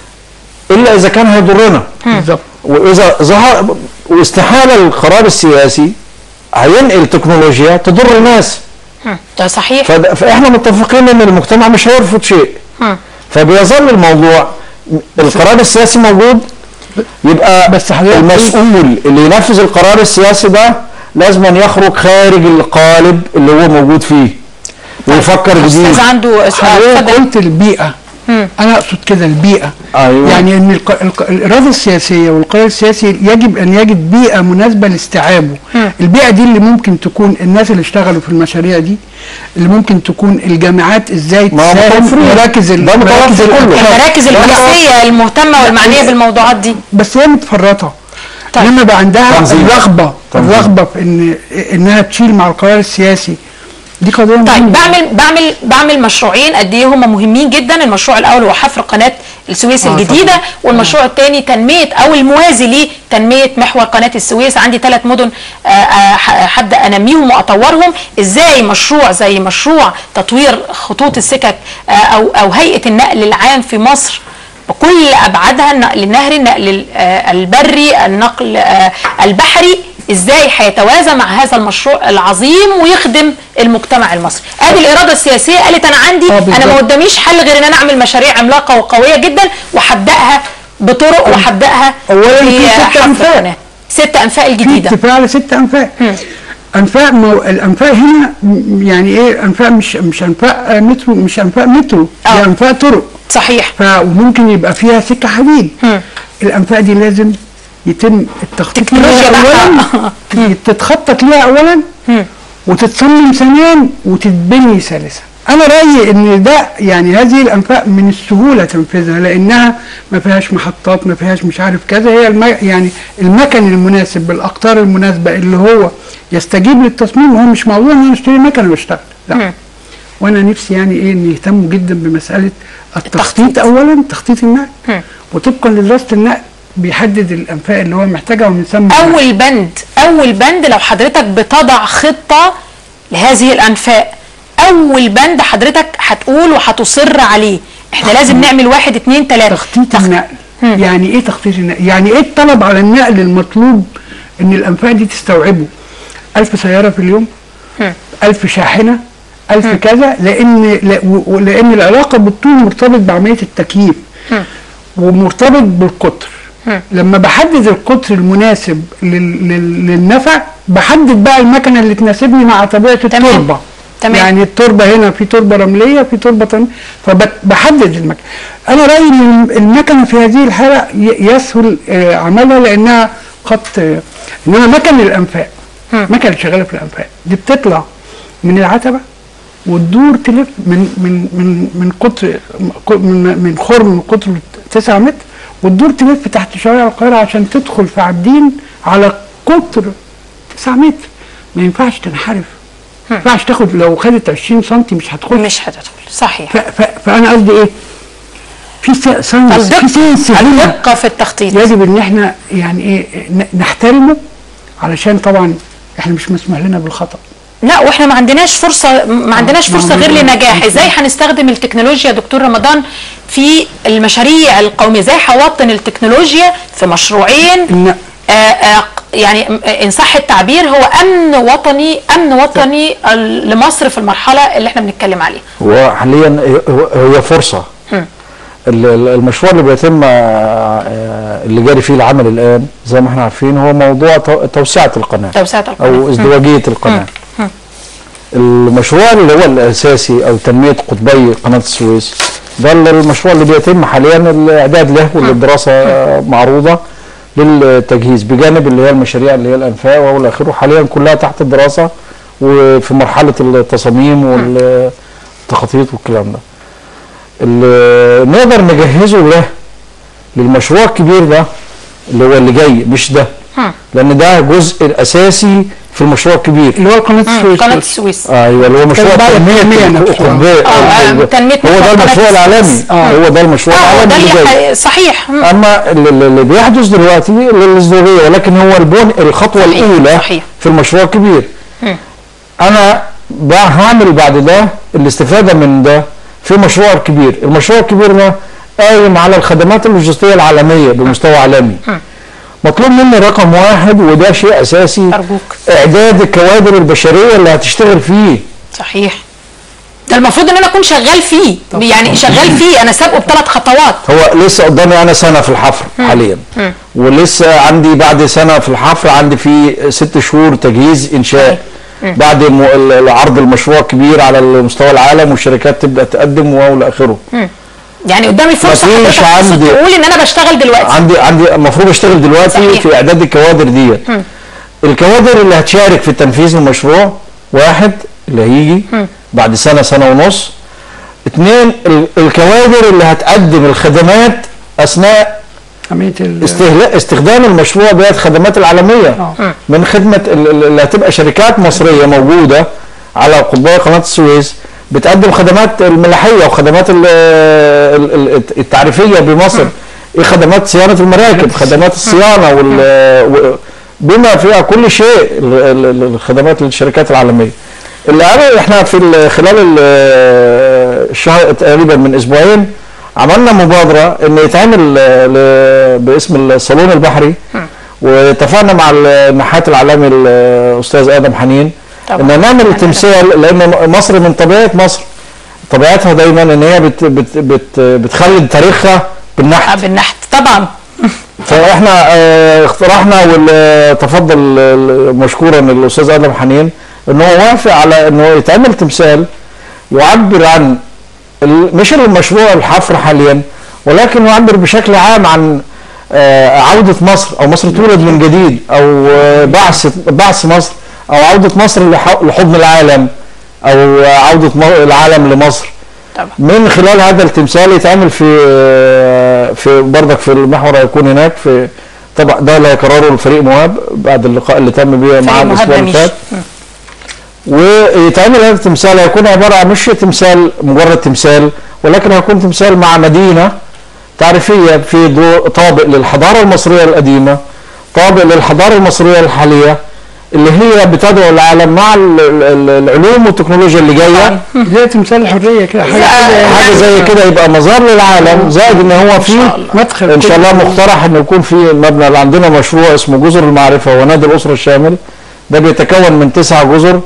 الا اذا كان هيضرنا بالظبط واذا ظهر واستحاله القرار السياسي هينقل تكنولوجيا تضر الناس مم. ده صحيح فد- فاحنا متفقين ان المجتمع مش هيرفض شيء مم. فبيظل الموضوع القرار السياسي موجود يبقى بس حضرتك المسؤول اللي ينفذ القرار السياسي ده لازم أن يخرج خارج القالب اللي هو موجود فيه ويفكر جديد استاذ عنده سؤال حضرتك اتفضل قلت البيئه انا اقصد كده البيئه أيوة. يعني ان الق... الق... الاراده السياسيه والقرار السياسي يجب ان يجد بيئه مناسبه لاستيعابه البيئه دي اللي ممكن تكون الناس اللي اشتغلوا في المشاريع دي اللي ممكن تكون الجامعات ازاي ما هو تساهم متوفرين. مراكز ال- ده متوفر مراكز كله. الأبحاث. المراكز لا، لا، البحثيه المهتمه والمعنيه بالموضوعات دي بس هي متفرطه طيب. لما بقى عندها تنظيم. الرغبه تنظيم. الرغبه في ان انها تشيل مع القرار السياسي دي قضيه طيب مهمة. بعمل بعمل بعمل مشروعين قد ايه هم مهمين جدا المشروع الاول هو حفر قناه السويس آه، الجديده طبعاً. والمشروع الثاني تنميه او الموازي لتنميه محور قناه السويس عندي ثلاث مدن آه، آه، ح- هبدا انميهم واطورهم ازاي مشروع زي مشروع تطوير خطوط السكك آه، او او هيئه النقل العام في مصر بكل ابعادها النقل النهري النقل ال- آه، البري النقل آه، البحري ازاي هيتوازى مع هذا المشروع العظيم ويخدم المجتمع المصري ادي الاراده السياسيه قالت انا عندي آه، بالظبط. انا ما قداميش حل غير ان انا اعمل مشاريع عملاقه وقويه جدا وهبداها بطرق وهبداها أولاً في ست حفر أنفاق. قناة. ست انفاق في الجديده اتفاق على ست انفاق انفاق مو... الانفاق هنا م- يعني ايه انفاق مش مش انفاق آه، مترو مش انفاق مترو آه. هي انفاق طرق صحيح ف وممكن يبقى فيها سكه حديد الانفاق دي لازم يتم التخطيط تكنولوجيا ليها بقى. اولا تتخطط ليها اولا وتتصمم ثانيا وتتبني ثالثا انا رايي ان ده يعني هذه الانفاق من السهوله تنفيذها لانها ما فيهاش محطات ما فيهاش مش عارف كذا هي الم... يعني المكن المناسب بالاقطار المناسبه اللي هو يستجيب للتصميم هو مش موضوع ان انا اشتري مكنه واشتغل لا وانا نفسي يعني ايه ان يهتموا جدا بمساله التخطيط التخطيط. اولا تخطيط النقل مم. وطبقا لدراسه النقل بيحدد الانفاق اللي هو محتاجها وبنسمي اول بند اول بند لو حضرتك بتضع خطه لهذه الانفاق اول بند حضرتك هتقول وهتصر عليه احنا لازم نعمل واحد اتنين تلاته تخطيط تخ- النقل يعني ايه تخطيط النقل يعني ايه الطلب على النقل المطلوب ان الانفاق دي تستوعبه ألف سيارة في اليوم ألف شاحنة ألف كذا لأن لا- و- و- لأن العلاقة بالطول مرتبط بعملية التكييف ومرتبط بالقطر لما بحدد القطر المناسب لل- لل- للنفع بحدد بقى المكنة اللي تناسبني مع طبيعة تمام. التربة تمام. يعني التربة هنا في تربة رملية في تربة تانية فبحدد المكنة أنا رأيي إن المكنة في هذه الحالة ي- يسهل آه، عملها لأنها خط آه، إنما مكن الأنفاق مكنة اللي شغالة في الأنفاق دي بتطلع من العتبة وتدور تلف من من من من قطر من من خرم قطره 9 متر وتدور تلف تحت شوارع القاهرة عشان تدخل في عابدين على قطر 9 متر ما ينفعش تنحرف ما ينفعش تاخد لو خدت 20 سم مش هتخش مش هتدخل صحيح ف ف فانا قصدي ايه؟ في س- ساينس في ساينس هنا الدقه في التخطيط يجب ان احنا يعني ايه ن- نحترمه علشان طبعا احنا مش مسموح لنا بالخطا لا واحنا ما عندناش فرصه ما عندناش ما فرصه غير عندناش. لنجاح ازاي هنستخدم التكنولوجيا يا دكتور رمضان في المشاريع القوميه ازاي هوطن التكنولوجيا في مشروعين إن- آه آه يعني م- آه، ان صح التعبير هو امن وطني امن وطني ال- لمصر في المرحله اللي احنا بنتكلم عليها هو حاليا هو- هي فرصه ال- ال- المشروع اللي بيتم آه، اللي جاري فيه العمل الان زي ما احنا عارفين هو موضوع تو- توسعه القناه توسعه القناه او ازدواجيه القناه المشروع اللي هو الاساسي او تنميه قطبي قناه السويس ده ال- المشروع اللي بيتم حاليا الاعداد له والدراسه معروضه للتجهيز بجانب اللي هي المشاريع اللي هي الانفاق والى اخره حاليا كلها تحت الدراسه وفي مرحله التصاميم والتخطيط والكلام ده اللي نقدر نجهزه له للمشروع الكبير ده اللي هو اللي جاي مش ده لان ده جزء الاساسي في المشروع الكبير اللي هو قناه السويس قناه السويس ايوه اللي هو مشروع بعد تنميه التنمية نفسها. القطبية. آه، آه، تنمية هو ده قناة المشروع السويس. العالمي آه. هو ده المشروع اه العالمي ده اللي اللي جاي ح- صحيح مم. اما اللي, اللي بيحدث دلوقتي الازدواجيه ولكن هو البن الخطوه صحيح، الاولى صحيح. في المشروع الكبير انا بقى هعمل بعد ده الاستفاده من ده في المشروع الكبير المشروع الكبير ده قايم على الخدمات اللوجستيه العالميه بمستوى عالمي مطلوب مني رقم واحد وده شيء اساسي أرجوك. اعداد الكوادر البشريه اللي هتشتغل فيه صحيح ده المفروض ان انا اكون شغال فيه يعني شغال فيه انا سابقه بثلاث خطوات هو لسه قدامي انا سنه في الحفر حاليا ولسه عندي بعد سنه في الحفر عندي في ست شهور تجهيز انشاء بعد م- ال- عرض المشروع كبير على مستوى العالم والشركات تبدا تقدم والى اخره يعني قدامي فرصه مفيش حضرتك تقصد عندي- تقول ان انا بشتغل دلوقتي عندي عندي المفروض اشتغل دلوقتي صحيح. في اعداد الكوادر ديت الكوادر اللي هتشارك في تنفيذ المشروع واحد اللي هيجي بعد سنه سنه ونص اثنين ال- الكوادر اللي هتقدم الخدمات اثناء عمليه ال- استهلاك استخدام المشروع ديت خدمات العالميه آه. من خدمه ال- ال- اللي هتبقى شركات مصريه موجوده على قضبان قناه السويس بتقدم خدمات الملاحيه وخدمات ال- ال- ال- التعريفيه بمصر ايه خدمات صيانه المراكب خدمات الصيانه وال و- بما فيها كل شيء ال- ال- ال- الخدمات للشركات العالميه اللي قالوا احنا في ال- خلال ال- الشهر تقريبا من اسبوعين عملنا مبادره ان يتعمل آه، ل- باسم الصالون البحري واتفقنا مع النحات العالمي الاستاذ ادم حنين طبعاً. ان نعمل تمثال لان مصر من طبيعه مصر طبيعتها دايما ان هي بت بت بت بتخلد تاريخها آه، بالنحت بالنحت طبعا فاحنا آه، اقترحنا وتفضل آه، مشكورا الاستاذ ادم حنين ان هو وافق على انه يتعمل تمثال يعبر عن ال- مش المشروع الحفر حاليا ولكن يعبر بشكل عام عن آه، عودة مصر او مصر تولد من جديد او آه، بعث بعث مصر او عودة مصر لح- لحضن العالم او عودة م- العالم لمصر طبعا من خلال هذا التمثال يتعمل في في برضك في المحور هيكون هناك في طبعا ده اللي هيقرره الفريق مواب بعد اللقاء اللي تم بيه معاه فريق الاسبوع مهاب اللي ميشي. فات ويتعمل هذا التمثال هيكون عباره عن مش تمثال مجرد تمثال ولكن هيكون تمثال مع مدينه تعريفيه في ضوء طابق للحضاره المصريه القديمه طابق للحضاره المصريه الحاليه اللي هي بتدعو العالم مع ال- ال- العلوم والتكنولوجيا اللي جايه زي تمثال الحريه كده حاجه لا، كده حاجه زي كده يبقى مزار للعالم زائد ان هو فيه مدخل ان شاء كل- الله مقترح ان يكون في مبنى اللي عندنا مشروع اسمه جزر المعرفه ونادي الاسره الشامل ده بيتكون من تسع جزر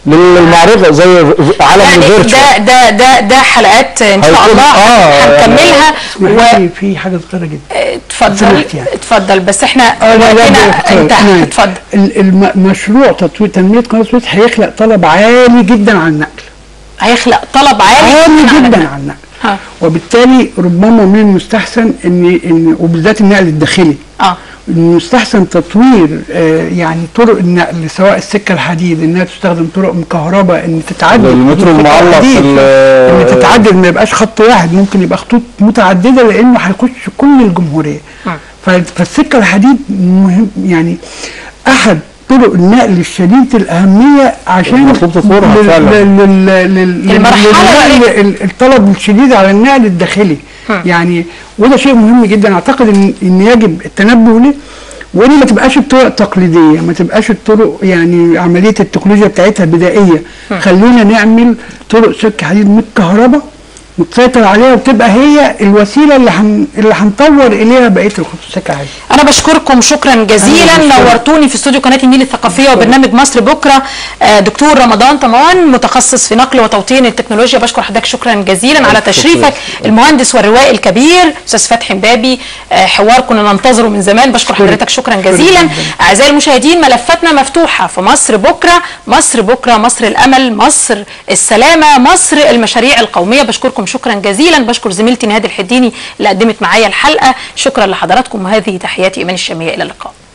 للمعرفه زي عالم يعني الفيرتشوال ده ده ده ده حلقات ان شاء هيكون- الله آه، هنكملها اسمح لي في حاجه صغيره جدا واتفضل سمحت يعني. اتفضل بس احنا لا، لا، وقتنا ده- انتهى نعم. اتفضل ال- الم- مشروع تطوير تنميه قناه السويس هيخلق طلب عالي جدا على النقل هيخلق طلب عالي عالي عن جدا النقل. على النقل ها. وبالتالي ربما من المستحسن ان ان وبالذات النقل الداخلي اه انه يستحسن تطوير آه، يعني طرق النقل سواء السكه الحديد انها تستخدم طرق مكهرباء ان تتعدد المترو خطوط المعلق حديد، في ال- ان تتعدد ما يبقاش خط واحد ممكن يبقى خطوط متعدده لانه هيخش كل الجمهوريه ف- فالسكه الحديد مهم يعني احد طرق النقل الشديده الاهميه عشان مطلوب تطويرها لل- فعلا. لل- لل- لل- المرحلة للنقل دي. ال- الطلب الشديد على النقل الداخلي يعني وده شيء مهم جدا اعتقد ان ان يجب التنبه له وان ما تبقاش الطرق تقليديه ما تبقاش الطرق يعني عمليه التكنولوجيا بتاعتها بدائيه خلينا نعمل طرق سكه حديد متكهرباء متسيطر عليها وتبقى هي الوسيله اللي هن اللي هنطور اليها بقيه الخطوط السكه حديد انا بشكركم شكرا جزيلا أهلا وسهلا. نورتوني في استوديو قناه النيل الثقافيه وبرنامج مصر بكره آه، دكتور رمضان طمان متخصص في نقل وتوطين التكنولوجيا بشكر حضرتك شكرا جزيلا على تشريفك المهندس والروائي الكبير استاذ فتحي مبابي آه، حوار كنا ننتظره من زمان بشكر حضرتك شكرا جزيلا اعزائي المشاهدين ملفاتنا مفتوحه في مصر بكره مصر بكره مصر الامل مصر السلامه مصر المشاريع القوميه بشكركم شكرا جزيلا بشكر زميلتي نهاد الحديني اللي قدمت معايا الحلقه شكرا لحضراتكم وهذه تحياتي ايمان الشاميه الى اللقاء